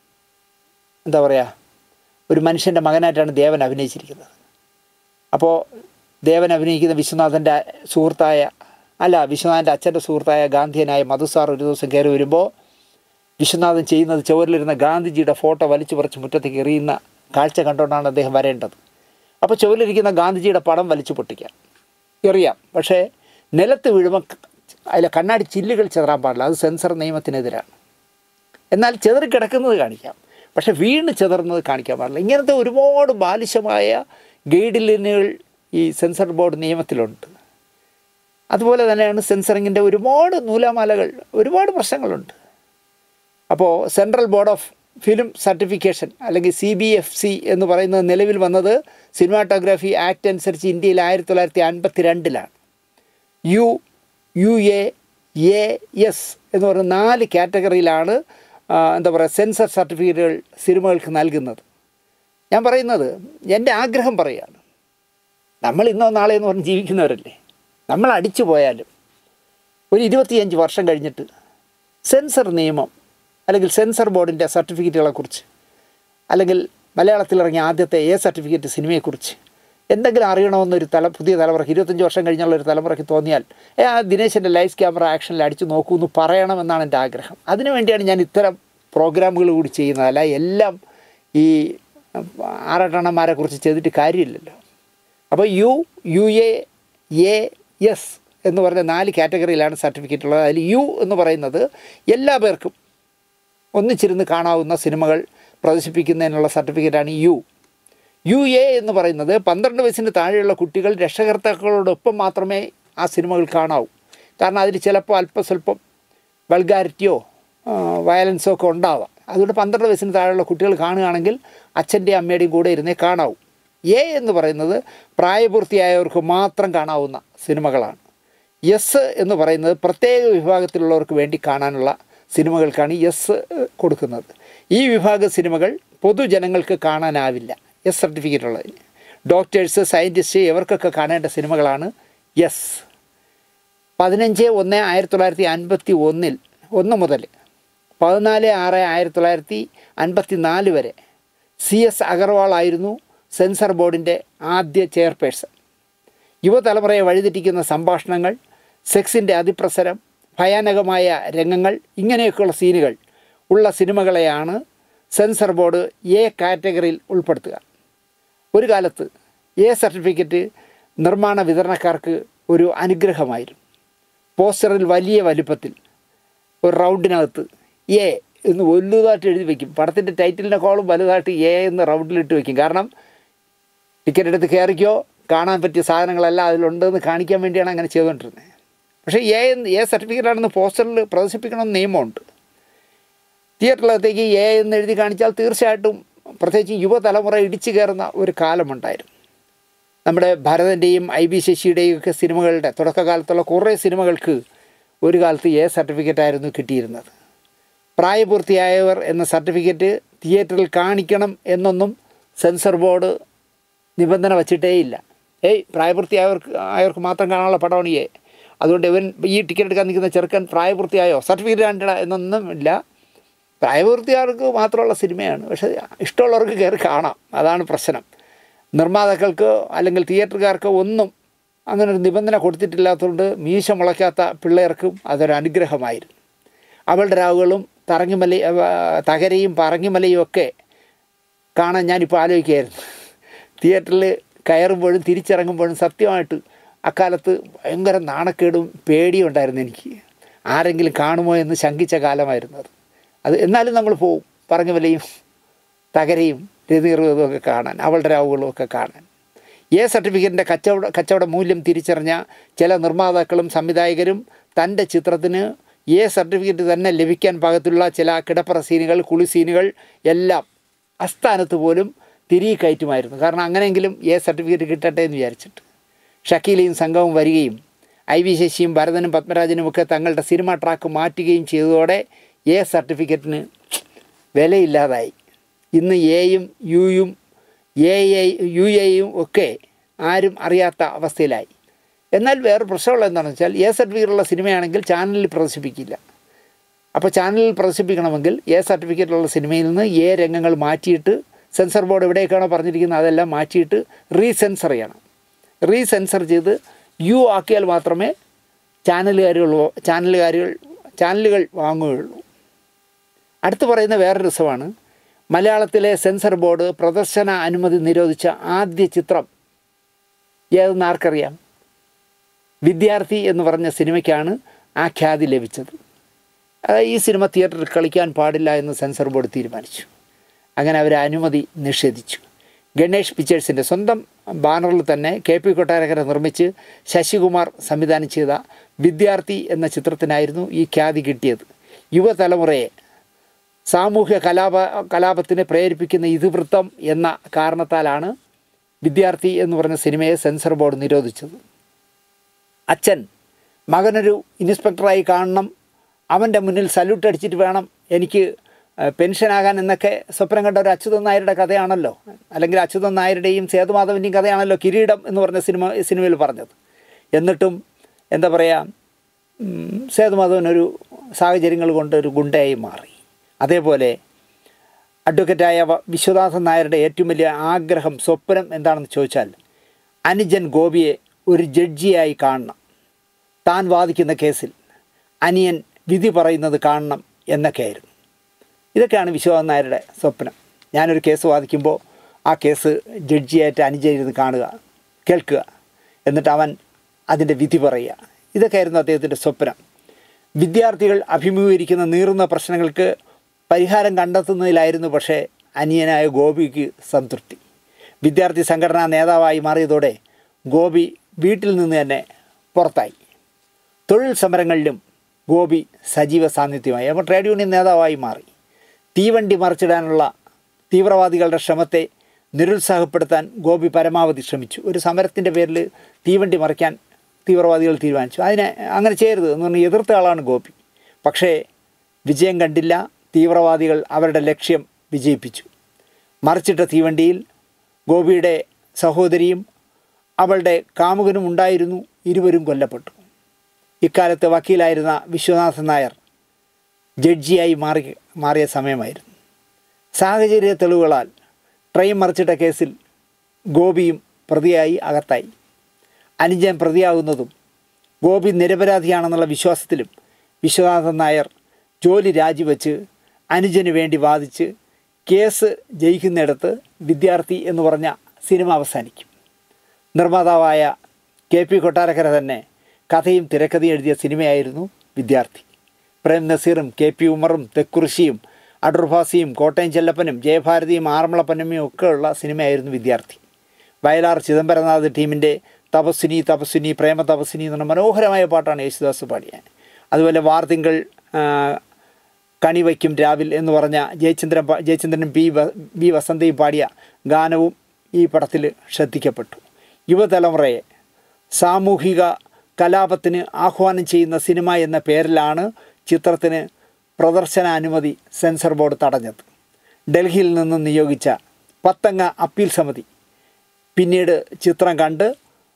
എന്താ പറയുക ഒരു മനുഷ്യൻ്റെ മകനായിട്ടാണ് ദേവൻ അഭിനയിച്ചിരിക്കുന്നത് അപ്പോൾ ദേവൻ അഭിനയിക്കുന്ന വിശ്വനാഥൻ്റെ സുഹൃത്തായ അല്ല വിശ്വനാഥൻ്റെ അച്ഛൻ്റെ സുഹൃത്തായ ഗാന്ധിയനായ മധു സാർ ഒരു ദിവസം കയറി വരുമ്പോൾ വിശ്വനാഥൻ ചെയ്യുന്നത് ചുവരിലിരുന്ന ഗാന്ധിജിയുടെ ഫോട്ടോ വലിച്ചു പറിച്ച് മുറ്റത്തേക്ക് എറിയുന്ന കാഴ്ച കണ്ടുകൊണ്ടാണ് അദ്ദേഹം വരേണ്ടത് അപ്പോൾ ചുവരിലിരിക്കുന്ന ഗാന്ധിജിയുടെ പടം വലിച്ചു പൊട്ടിക്കാം എറിയാം പക്ഷേ നിലത്ത് വീഴുമ്പോൾ അതിലെ കണ്ണാടി ചില്ലുകൾ ചെതറാൻ പാടില്ല അത് സെൻസർ നിയമത്തിനെതിരാണ് എന്നാൽ ചെതറി കിടക്കുന്നത് കാണിക്കാം പക്ഷെ വീണ് ചെതറുന്നത് കാണിക്കാൻ പാടില്ല ഇങ്ങനത്തെ ഒരുപാട് ബാലിശമായ ഗൈഡ് ലൈനുകൾ ഈ സെൻസർ ബോർഡ് നിയമത്തിലുണ്ട് അതുപോലെ തന്നെയാണ് സെൻസറിങ്ങിൻ്റെ ഒരുപാട് നൂലാമാലകൾ ഒരുപാട് പ്രശ്നങ്ങളുണ്ട് അപ്പോൾ central board of film certification അല്ലെങ്കിൽ സി ബി എഫ് സി എന്ന് പറയുന്നത് നിലവിൽ വന്നത് സിനിമാറ്റോഗ്രാഫി ആക്ട് അനുസരിച്ച് ഇന്ത്യയിൽ ആയിരത്തി തൊള്ളായിരത്തി അൻപത്തി രണ്ടിലാണ് U U A A S എന്ന് പറയുന്ന നാല് കാറ്റഗറിയിലാണ് ആ, എന്താ പറയുക സെൻസർ സർട്ടിഫിക്കറ്റുകൾ സിനിമകൾക്ക് നൽകുന്നത് ഞാൻ പറയുന്നത് എൻ്റെ ആഗ്രഹം പറയുകയാണ് നമ്മൾ ഇന്നോ നാളെ എന്ന് പറഞ്ഞ് ജീവിക്കുന്നവരല്ലേ നമ്മൾ അടിച്ചു പോയാലും ഒരു ഇരുപത്തിയഞ്ച് വർഷം കഴിഞ്ഞിട്ട് സെൻസർ നിയമം അല്ലെങ്കിൽ സെൻസർ ബോർഡിൻ്റെ സർട്ടിഫിക്കറ്റുകളെക്കുറിച്ച് അല്ലെങ്കിൽ മലയാളത്തിൽ ഇറങ്ങിയ ആദ്യത്തെ എ സർട്ടിഫിക്കറ്റ് സിനിമയെക്കുറിച്ച് എന്തെങ്കിലും അറിയണമെന്നൊരു തല പുതിയ തലമുറയ്ക്ക് ഇരുപത്തഞ്ച് വർഷം കഴിഞ്ഞുള്ള ഒരു തലമുറയ്ക്ക് തോന്നിയാൽ ഏ ആ ദിനേശൻ്റെ ലൈവ് ക്യാമറ ആക്ഷനിൽ അടിച്ചു നോക്കൂ എന്ന് പറയണമെന്നാണ് എൻ്റെ ആഗ്രഹം അതിനു വേണ്ടിയാണ് ഞാൻ ഇത്തരം പ്രോഗ്രാമുകൾ കൂടി ചെയ്യുന്നത് അല്ല എല്ലാം ഈ ആറെണ്ണന്മാരെ കുറിച്ച് ചെയ്തിട്ട് കാര്യമില്ലല്ലോ അപ്പോൾ U U A A S എന്ന് പറഞ്ഞ നാല് കാറ്റഗറിയിലാണ് സർട്ടിഫിക്കറ്റ് ഉള്ളത് അതിൽ യു എന്ന് പറയുന്നത് എല്ലാ പേർക്കും ഒന്നിച്ചിരുന്ന് കാണാവുന്ന സിനിമകൾ പ്രദർശിപ്പിക്കുന്നതിനുള്ള സർട്ടിഫിക്കറ്റാണ് യു യു എ എന്ന് പറയുന്നത് പന്ത്രണ്ട് വയസ്സിന് താഴെയുള്ള കുട്ടികൾ രക്ഷകർത്താക്കളോടൊപ്പം മാത്രമേ ആ സിനിമകൾ കാണാവൂ കാരണം അതിൽ ചിലപ്പോൾ അല്പസ്വല്പം വൾഗാരിറ്റിയോ വയലൻസോ ഒക്കെ ഉണ്ടാവാം അതുകൊണ്ട് പന്ത്രണ്ട് വയസ്സിന് താഴെയുള്ള കുട്ടികൾ കാണുകയാണെങ്കിൽ അച്ഛൻ്റെയും അമ്മയുടെയും കൂടെ ഇരുന്നേ കാണാവൂ എ എന്ന് പറയുന്നത് പ്രായപൂർത്തിയായവർക്ക് മാത്രം കാണാവുന്ന സിനിമകളാണ് എസ് എന്ന് പറയുന്നത് പ്രത്യേക വിഭാഗത്തിലുള്ളവർക്ക് വേണ്ടി കാണാനുള്ള സിനിമകൾക്കാണ് എസ് കൊടുക്കുന്നത് ഈ വിഭാഗ സിനിമകൾ പൊതുജനങ്ങൾക്ക് കാണാനാവില്ല എസ് സർട്ടിഫിക്കറ്റ് ഉള്ളതിന് ഡോക്ടേഴ്സ് സയൻറ്റിസ്റ്റ് ഇവർക്കൊക്കെ കാണേണ്ട സിനിമകളാണ് എസ് പതിനഞ്ച് ഒന്ന് ആയിരത്തി തൊള്ളായിരത്തി അൻപത്തി ഒന്നിൽ ഒന്ന് മുതൽ പതിനാല് ആറ് ആയിരത്തി തൊള്ളായിരത്തി അൻപത്തി നാല് വരെ സി എസ് അഗർവാൾ ആയിരുന്നു സെൻസർ ബോർഡിൻ്റെ ആദ്യ ചെയർപേഴ്സൺ യുവതലമുറയെ വഴിതെറ്റിക്കുന്ന സംഭാഷണങ്ങൾ സെക്സിൻ്റെ അതിപ്രസരം ഭയാനകമായ രംഗങ്ങൾ ഇങ്ങനെയൊക്കെയുള്ള സീനുകൾ ഉള്ള സിനിമകളെയാണ് സെൻസർ ബോർഡ് എ കാറ്റഗറിയിൽ ഉൾപ്പെടുത്തുക ഒരു കാലത്ത് എ സർട്ടിഫിക്കറ്റ് നിർമ്മാണ വിതരണക്കാർക്ക് ഒരു അനുഗ്രഹമായിരുന്നു പോസ്റ്ററിൽ വലിയ വലിപ്പത്തിൽ ഒരു റൗണ്ടിനകത്ത് എ എന്ന് വലുതായിട്ട് എഴുതി വയ്ക്കും പടത്തിൻ്റെ ടൈറ്റിലിനേക്കാളും വലുതായിട്ട് എ എന്ന് റൗണ്ടിലിട്ട് വയ്ക്കും കാരണം ടിക്കറ്റ് എടുത്ത് കയറിക്കോ കാണാൻ പറ്റിയ സാധനങ്ങളെല്ലാം അതിലുണ്ടെന്ന് കാണിക്കാൻ വേണ്ടിയാണ് അങ്ങനെ ചെയ്തുകൊണ്ടിരുന്നത് പക്ഷേ എ എന്ന് എ സർട്ടിഫിക്കറ്റ് ആണെന്ന് പോസ്റ്ററിൽ പ്രദർശിപ്പിക്കണമെന്ന് നിയമമുണ്ട് തിയേറ്ററിലകത്തേക്ക് എ എന്ന് എഴുതി കാണിച്ചാൽ തീർച്ചയായിട്ടും പ്രത്യേകിച്ച് യുവതലമുറ ഇടിച്ചു കയറുന്ന ഒരു കാലമുണ്ടായിരുന്നു നമ്മുടെ ഭരതൻ്റെയും ഐ ബി ശശിയുടെയും ഒക്കെ സിനിമകളുടെ തുടക്കകാലത്തുള്ള കുറേ സിനിമകൾക്ക് ഒരു കാലത്ത് എ സർട്ടിഫിക്കറ്റ് ആയിരുന്നു കിട്ടിയിരുന്നത് പ്രായപൂർത്തിയായവർ എന്ന സർട്ടിഫിക്കറ്റ് തിയേറ്ററിൽ കാണിക്കണം എന്നൊന്നും സെൻസർ ബോർഡ് നിബന്ധന വച്ചിട്ടേയില്ല ഏയ് പ്രായപൂർത്തിയായവർക്ക് ആയവർക്ക് മാത്രം കാണാനുള്ള പടമാണ് എ അതുകൊണ്ട് ഇവൻ ഈ ടിക്കറ്റ് എടുക്കാൻ നിൽക്കുന്ന ചെറുക്കൻ പ്രായപൂർത്തിയായോ സർട്ടിഫിക്കറ്റ് കാണിട എന്നൊന്നും ഇല്ല പ്രായപൂർത്തിയായവർക്ക് മാത്രമുള്ള സിനിമയാണ് പക്ഷേ ഇഷ്ടമുള്ളവർക്ക് കയറി കാണാം അതാണ് പ്രശ്നം നിർമ്മാതാക്കൾക്ക് അല്ലെങ്കിൽ തിയേറ്ററുകാർക്ക് ഒന്നും അങ്ങനെ ഒരു നിബന്ധന കൊടുത്തിട്ടില്ലാത്തതുകൊണ്ട് മീശ മുളയ്ക്കാത്ത പിള്ളേർക്കും അതൊരു അനുഗ്രഹമായിരുന്നു അവളുടെ രാവുകളും തറങ്ങിമല തകരയും പറങ്ങിമലയും ഒക്കെ കാണാൻ ഞാനിപ്പോൾ ആലോചിക്കുകയായിരുന്നു തിയേറ്ററിൽ കയറുമ്പോഴും തിരിച്ചിറങ്ങുമ്പോഴും സത്യമായിട്ട് അക്കാലത്ത് ഭയങ്കര നാണക്കേടും പേടിയും ഉണ്ടായിരുന്നു എനിക്ക് ആരെങ്കിലും കാണുമോ എന്ന് ശങ്കിച്ച കാലമായിരുന്നു അത് അത് എന്നാലും നമ്മൾ പോവും പറങ്ങിമലയും തകരയും രതിർവതും ഒക്കെ കാണാൻ അവളുടെ രാവുകളും ഒക്കെ കാണാൻ എ സർട്ടിഫിക്കറ്റിൻ്റെ കച്ചവട കച്ചവട മൂല്യം തിരിച്ചറിഞ്ഞ ചില നിർമ്മാതാക്കളും സംവിധായകരും തൻ്റെ ചിത്രത്തിന് എ സർട്ടിഫിക്കറ്റ് തന്നെ ലഭിക്കാൻ പാകത്തിലുള്ള ചില കിടപ്പറ സീനുകൾ കുളി സീനുകൾ എല്ലാം അസ്ഥാനത്ത് പോലും തിരികെ കയറ്റുമായിരുന്നു കാരണം അങ്ങനെയെങ്കിലും എ സർട്ടിഫിക്കറ്റ് കിട്ടട്ടെ എന്ന് വിചാരിച്ചിട്ട് ഷക്കീലയും സംഘവും വരികയും ഐ വി ശശിയും ഭരതനും പത്മരാജനും ഒക്കെ തങ്ങളുടെ സിനിമ ട്രാക്ക് മാറ്റുകയും ചെയ്തതോടെ എ സർട്ടിഫിക്കറ്റിന് വിലയില്ലാതായി ഇന്ന് എയും യുയും എ എ യു എയും ഒക്കെ ആരും അറിയാത്ത അവസ്ഥയിലായി എന്നാൽ വേറെ പ്രശ്നമുള്ള എന്താണെന്ന് വെച്ചാൽ എ സർട്ടിഫിക്കറ്റുള്ള സിനിമയാണെങ്കിൽ ചാനലിൽ പ്രദർശിപ്പിക്കില്ല അപ്പോൾ ചാനലിൽ പ്രദർശിപ്പിക്കണമെങ്കിൽ എ സർട്ടിഫിക്കറ്റുള്ള സിനിമയിൽ നിന്ന് എ രംഗങ്ങൾ മാറ്റിയിട്ട് സെൻസർ ബോർഡ് എവിടെയൊക്കെയാണോ പറഞ്ഞിരിക്കുന്നത് അതെല്ലാം മാറ്റിയിട്ട് റീസെൻസർ ചെയ്യണം റീസെൻസർ ചെയ്ത് യു ആക്കിയാൽ മാത്രമേ ചാനലുകാരുള്ളൂ ചാനലുകാരുകൾ ചാനലുകൾ വാങ്ങുകയുള്ളൂ അടുത്ത് പറയുന്ന വേറൊരു രസമാണ് മലയാളത്തിലെ സെൻസർ ബോർഡ് പ്രദർശന അനുമതി നിരോധിച്ച ആദ്യ ചിത്രം ഏതെന്ന് ആർക്കറിയാം വിദ്യാർത്ഥി എന്ന് പറഞ്ഞ സിനിമയ്ക്കാണ് ആ ഖ്യാതി ലഭിച്ചത് അതായത് ഈ സിനിമ തിയേറ്ററിൽ കളിക്കാൻ പാടില്ല എന്ന് സെൻസർ ബോർഡ് തീരുമാനിച്ചു അങ്ങനെ അവർ അനുമതി നിഷേധിച്ചു ഗണേഷ് പിക്ചേഴ്സിൻ്റെ സ്വന്തം ബാനറിൽ തന്നെ കെ പി കൊട്ടാരക്കര നിർമ്മിച്ച് ശശികുമാർ സംവിധാനം ചെയ്ത വിദ്യാർത്ഥി എന്ന ചിത്രത്തിനായിരുന്നു ഈ ഖ്യാതി കിട്ടിയത് യുവതലമുറയെ സാമൂഹ്യ കലാപ കലാപത്തിന് പ്രേരിപ്പിക്കുന്ന ഇതിവൃത്തം എന്ന കാരണത്താലാണ് വിദ്യാർത്ഥി എന്ന് പറഞ്ഞ സിനിമയെ സെൻസർ ബോർഡ് നിരോധിച്ചത് അച്ഛൻ മകനൊരു ഇൻസ്പെക്ടറായി കാണണം അവൻ്റെ മുന്നിൽ സല്യൂട്ട് അടിച്ചിട്ട് വേണം എനിക്ക് ഏഹ്, പെൻഷനാകാൻ എന്നൊക്കെ സ്വപ്നം കണ്ട ഒരു അച്യുതൻ നായരുടെ കഥയാണല്ലോ അല്ലെങ്കിൽ അച്യുതൻ നായരുടെയും സേതുമാധവൻ്റെയും കഥയാണല്ലോ കിരീടം എന്ന് പറഞ്ഞ സിനിമ സിനിമയിൽ പറഞ്ഞത് എന്നിട്ടും എന്താ പറയുക ഉം, സേതുമാധവൻ ഒരു സാഹചര്യങ്ങൾ കൊണ്ട് ഒരു ഗുണ്ടയായി മാറി അതേപോലെ അഡ്വക്കറ്റായ വ- വിശ്വനാഥൻ നായരുടെ ഏറ്റവും വലിയ ആഗ്രഹം സ്വപ്നം എന്താണെന്ന് ചോദിച്ചാൽ അനുജൻ ഗോപിയെ ഒരു ജഡ്ജിയായി കാണണം താൻ വാദിക്കുന്ന കേസിൽ അനിയൻ വിധി പറയുന്നത് കാണണം എന്നൊക്കെയായിരുന്നു ഇതൊക്കെയാണ് വിശ്വനാഥൻ നായരുടെ സ്വപ്നം ഞാനൊരു കേസ് വാദിക്കുമ്പോൾ ആ കേസ് ജഡ്ജിയായിട്ട് അനുജയിരുന്ന് കാണുക കേൾക്കുക എന്നിട്ട് അവൻ അതിൻ്റെ വിധി പറയുക ഇതൊക്കെയായിരുന്നു അദ്ദേഹത്തിൻ്റെ സ്വപ്നം വിദ്യാർത്ഥികൾ അഭിമുഖീകരിക്കുന്ന നീറുന്ന പ്രശ്നങ്ങൾക്ക് പരിഹാരം കണ്ടെത്തുന്നതിലായിരുന്നു പക്ഷേ അനിയനായ ഗോപിക്ക് സംതൃപ്തി വിദ്യാർത്ഥി സംഘടനാ നേതാവായി മാറിയതോടെ ഗോപി വീട്ടിൽ നിന്ന് തന്നെ പുറത്തായി തൊഴിൽ സമരങ്ങളിലും ഗോപി സജീവ സാന്നിധ്യമായി അപ്പോൾ ട്രേഡ് യൂണിയൻ നേതാവായി മാറി തീവണ്ടി മറിച്ചിടാനുള്ള തീവ്രവാദികളുടെ ശ്രമത്തെ നിരുത്സാഹപ്പെടുത്താൻ ഗോപി പരമാവധി ശ്രമിച്ചു ഒരു സമരത്തിൻ്റെ പേരിൽ തീവണ്ടി മറിക്കാൻ തീവ്രവാദികൾ തീരുമാനിച്ചു അതിനെ അങ്ങനെ ചെയ്യരുത് എന്ന് പറഞ്ഞ് എതിർത്ത ആളാണ് ഗോപി പക്ഷേ വിജയം കണ്ടില്ല തീവ്രവാദികൾ അവരുടെ ലക്ഷ്യം വിജയിപ്പിച്ചു മറിച്ചിട്ട തീവണ്ടിയിൽ ഗോപിയുടെ സഹോദരിയും അവളുടെ കാമുകനും ഉണ്ടായിരുന്നു ഇരുവരും കൊല്ലപ്പെട്ടു ഇക്കാലത്ത് വക്കീലായിരുന്ന വിശ്വനാഥൻ നായർ ജഡ്ജിയായി മാറി മാറിയ സമയമായിരുന്നു സാഹചര്യ തെളിവുകളാൽ ട്രെയിൻ മറിച്ചിട്ട കേസിൽ ഗോപിയും പ്രതിയായി അകത്തായി അനുജൻ പ്രതിയാകുന്നതും ഗോപി നിരപരാധിയാണെന്നുള്ള വിശ്വാസത്തിലും വിശ്വനാഥൻ നായർ ജോലി രാജിവെച്ച് അനുജന് വേണ്ടി വാദിച്ച് കേസ് ജയിക്കുന്നിടത്ത് വിദ്യാർത്ഥി എന്ന് പറഞ്ഞ സിനിമ അവസാനിക്കും നിർമ്മാതാവായ കെ പി കൊട്ടാരക്കര തന്നെ കഥയും തിരക്കഥയും എഴുതിയ സിനിമയായിരുന്നു വിദ്യാർത്ഥി പ്രേം നസീറും കെ പി ഉമറും തെക്കുറിശിയും അടൂർഭാസിയും കോട്ടയം ചെല്ലപ്പനും ജയഭാരതിയും ആറന്മുള പന്നമ്മയും ഒക്കെയുള്ള സിനിമയായിരുന്നു വിദ്യാർത്ഥി വയലാർ ചിദംബരനാഥ് ടീമിൻ്റെ തപസ്വിനി തപസ്വിനി പ്രേമ തപസ്വിനി എന്ന മനോഹരമായ പാട്ടാണ് യേശുദാസ് പാടിയത് അതുപോലെ വാർത്തിങ്കൾ ആ, കണി വയ്ക്കും രാവിൽ എന്ന് പറഞ്ഞ ജയചന്ദ്രൻ പാ- ജയചന്ദ്രനും പി വ ബി വസന്തയും പാടിയ ഗാനവും ഈ പടത്തിൽ ശ്രദ്ധിക്കപ്പെട്ടു യുവതലമുറയെ സാമൂഹിക കലാപത്തിന് ആഹ്വാനം ചെയ്യുന്ന സിനിമ എന്ന പേരിലാണ് ചിത്രത്തിന് പ്രദർശനാനുമതി സെൻസർ ബോർഡ് തടഞ്ഞത് ഡൽഹിയിൽ നിന്നും നിയോഗിച്ച പത്തംഗ അപ്പീൽ സമിതി പിന്നീട് ചിത്രം കണ്ട്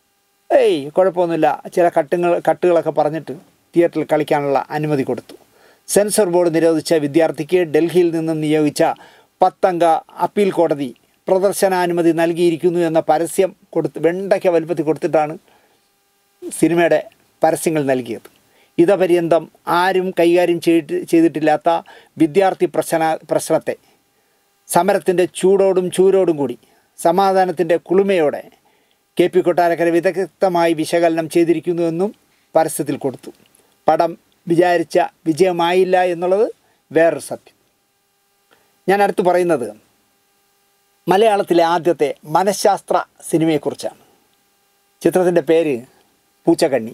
ഏയ് കുഴപ്പമൊന്നുമില്ല ചില കട്ടുകൾ കട്ടുകളൊക്കെ പറഞ്ഞിട്ട് തിയേറ്ററിൽ കളിക്കാനുള്ള അനുമതി കൊടുത്തു സെൻസർ ബോർഡ് നിരോധിച്ച വിദ്യാർത്ഥിക്ക് ഡൽഹിയിൽ നിന്നും നിയോഗിച്ച പത്തംഗ അപ്പീൽ കോടതി പ്രദർശനാനുമതി നൽകിയിരിക്കുന്നു എന്ന പരസ്യം കൊടുത്ത് വെണ്ടയ്ക്ക വലുപ്പത്തിൽ കൊടുത്തിട്ടാണ് സിനിമയുടെ പരസ്യങ്ങൾ നൽകിയത് ഇതപര്യന്തം ആരും കൈകാര്യം ചെയ്തിട്ട് ചെയ്തിട്ടില്ലാത്ത വിദ്യാർത്ഥി പ്രശ്ന പ്രശ്നത്തെ സമരത്തിൻ്റെ ചൂടോടും ചൂരോടും കൂടി സമാധാനത്തിൻ്റെ കുളുമയോടെ കെ പി കൊട്ടാരക്കര വിദഗ്ധമായി വിശകലനം ചെയ്തിരിക്കുന്നുവെന്നും പരസ്യത്തിൽ കൊടുത്തു പടം വിചാരിച്ച വിജയമായില്ല എന്നുള്ളത് വേറൊരു സത്യം ഞാൻ അടുത്ത് പറയുന്നത് മലയാളത്തിലെ ആദ്യത്തെ മനഃശാസ്ത്ര സിനിമയെക്കുറിച്ചാണ് ചിത്രത്തിൻ്റെ പേര് പൂച്ചക്കണ്ണി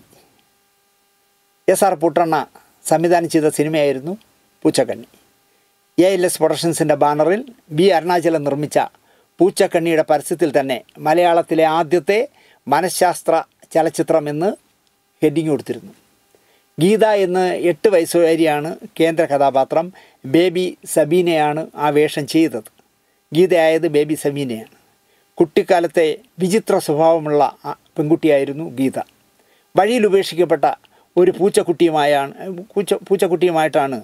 എസ് ആർ പുട്ടണ്ണ സംവിധാനം ചെയ്ത സിനിമയായിരുന്നു പൂച്ചക്കണ്ണി എ എൽ എസ് പ്രൊഡക്ഷൻസിൻ്റെ ബാനറിൽ ബി അരുണാചലം നിർമ്മിച്ച പൂച്ചക്കണ്ണിയുടെ പരസ്യത്തിൽ തന്നെ മലയാളത്തിലെ ആദ്യത്തെ മനഃശാസ്ത്ര ചലച്ചിത്രം എന്ന് ഹെഡിങ് കൊടുത്തിരുന്നു ഗീത എന്ന് എട്ട് വയസ്സുകാരിയാണ് കേന്ദ്ര കഥാപാത്രം ബേബി സബീനയാണ് ആ വേഷം ചെയ്തത് ഗീതയായത് ബേബി സബീനയാണ് കുട്ടിക്കാലത്തെ വിചിത്ര സ്വഭാവമുള്ള ആ പെൺകുട്ടിയായിരുന്നു ഗീത വഴിയിൽ ഉപേക്ഷിക്കപ്പെട്ട ഒരു പൂച്ചക്കുട്ടിയുമായാണ് പൂച്ച പൂച്ചക്കുട്ടിയുമായിട്ടാണ്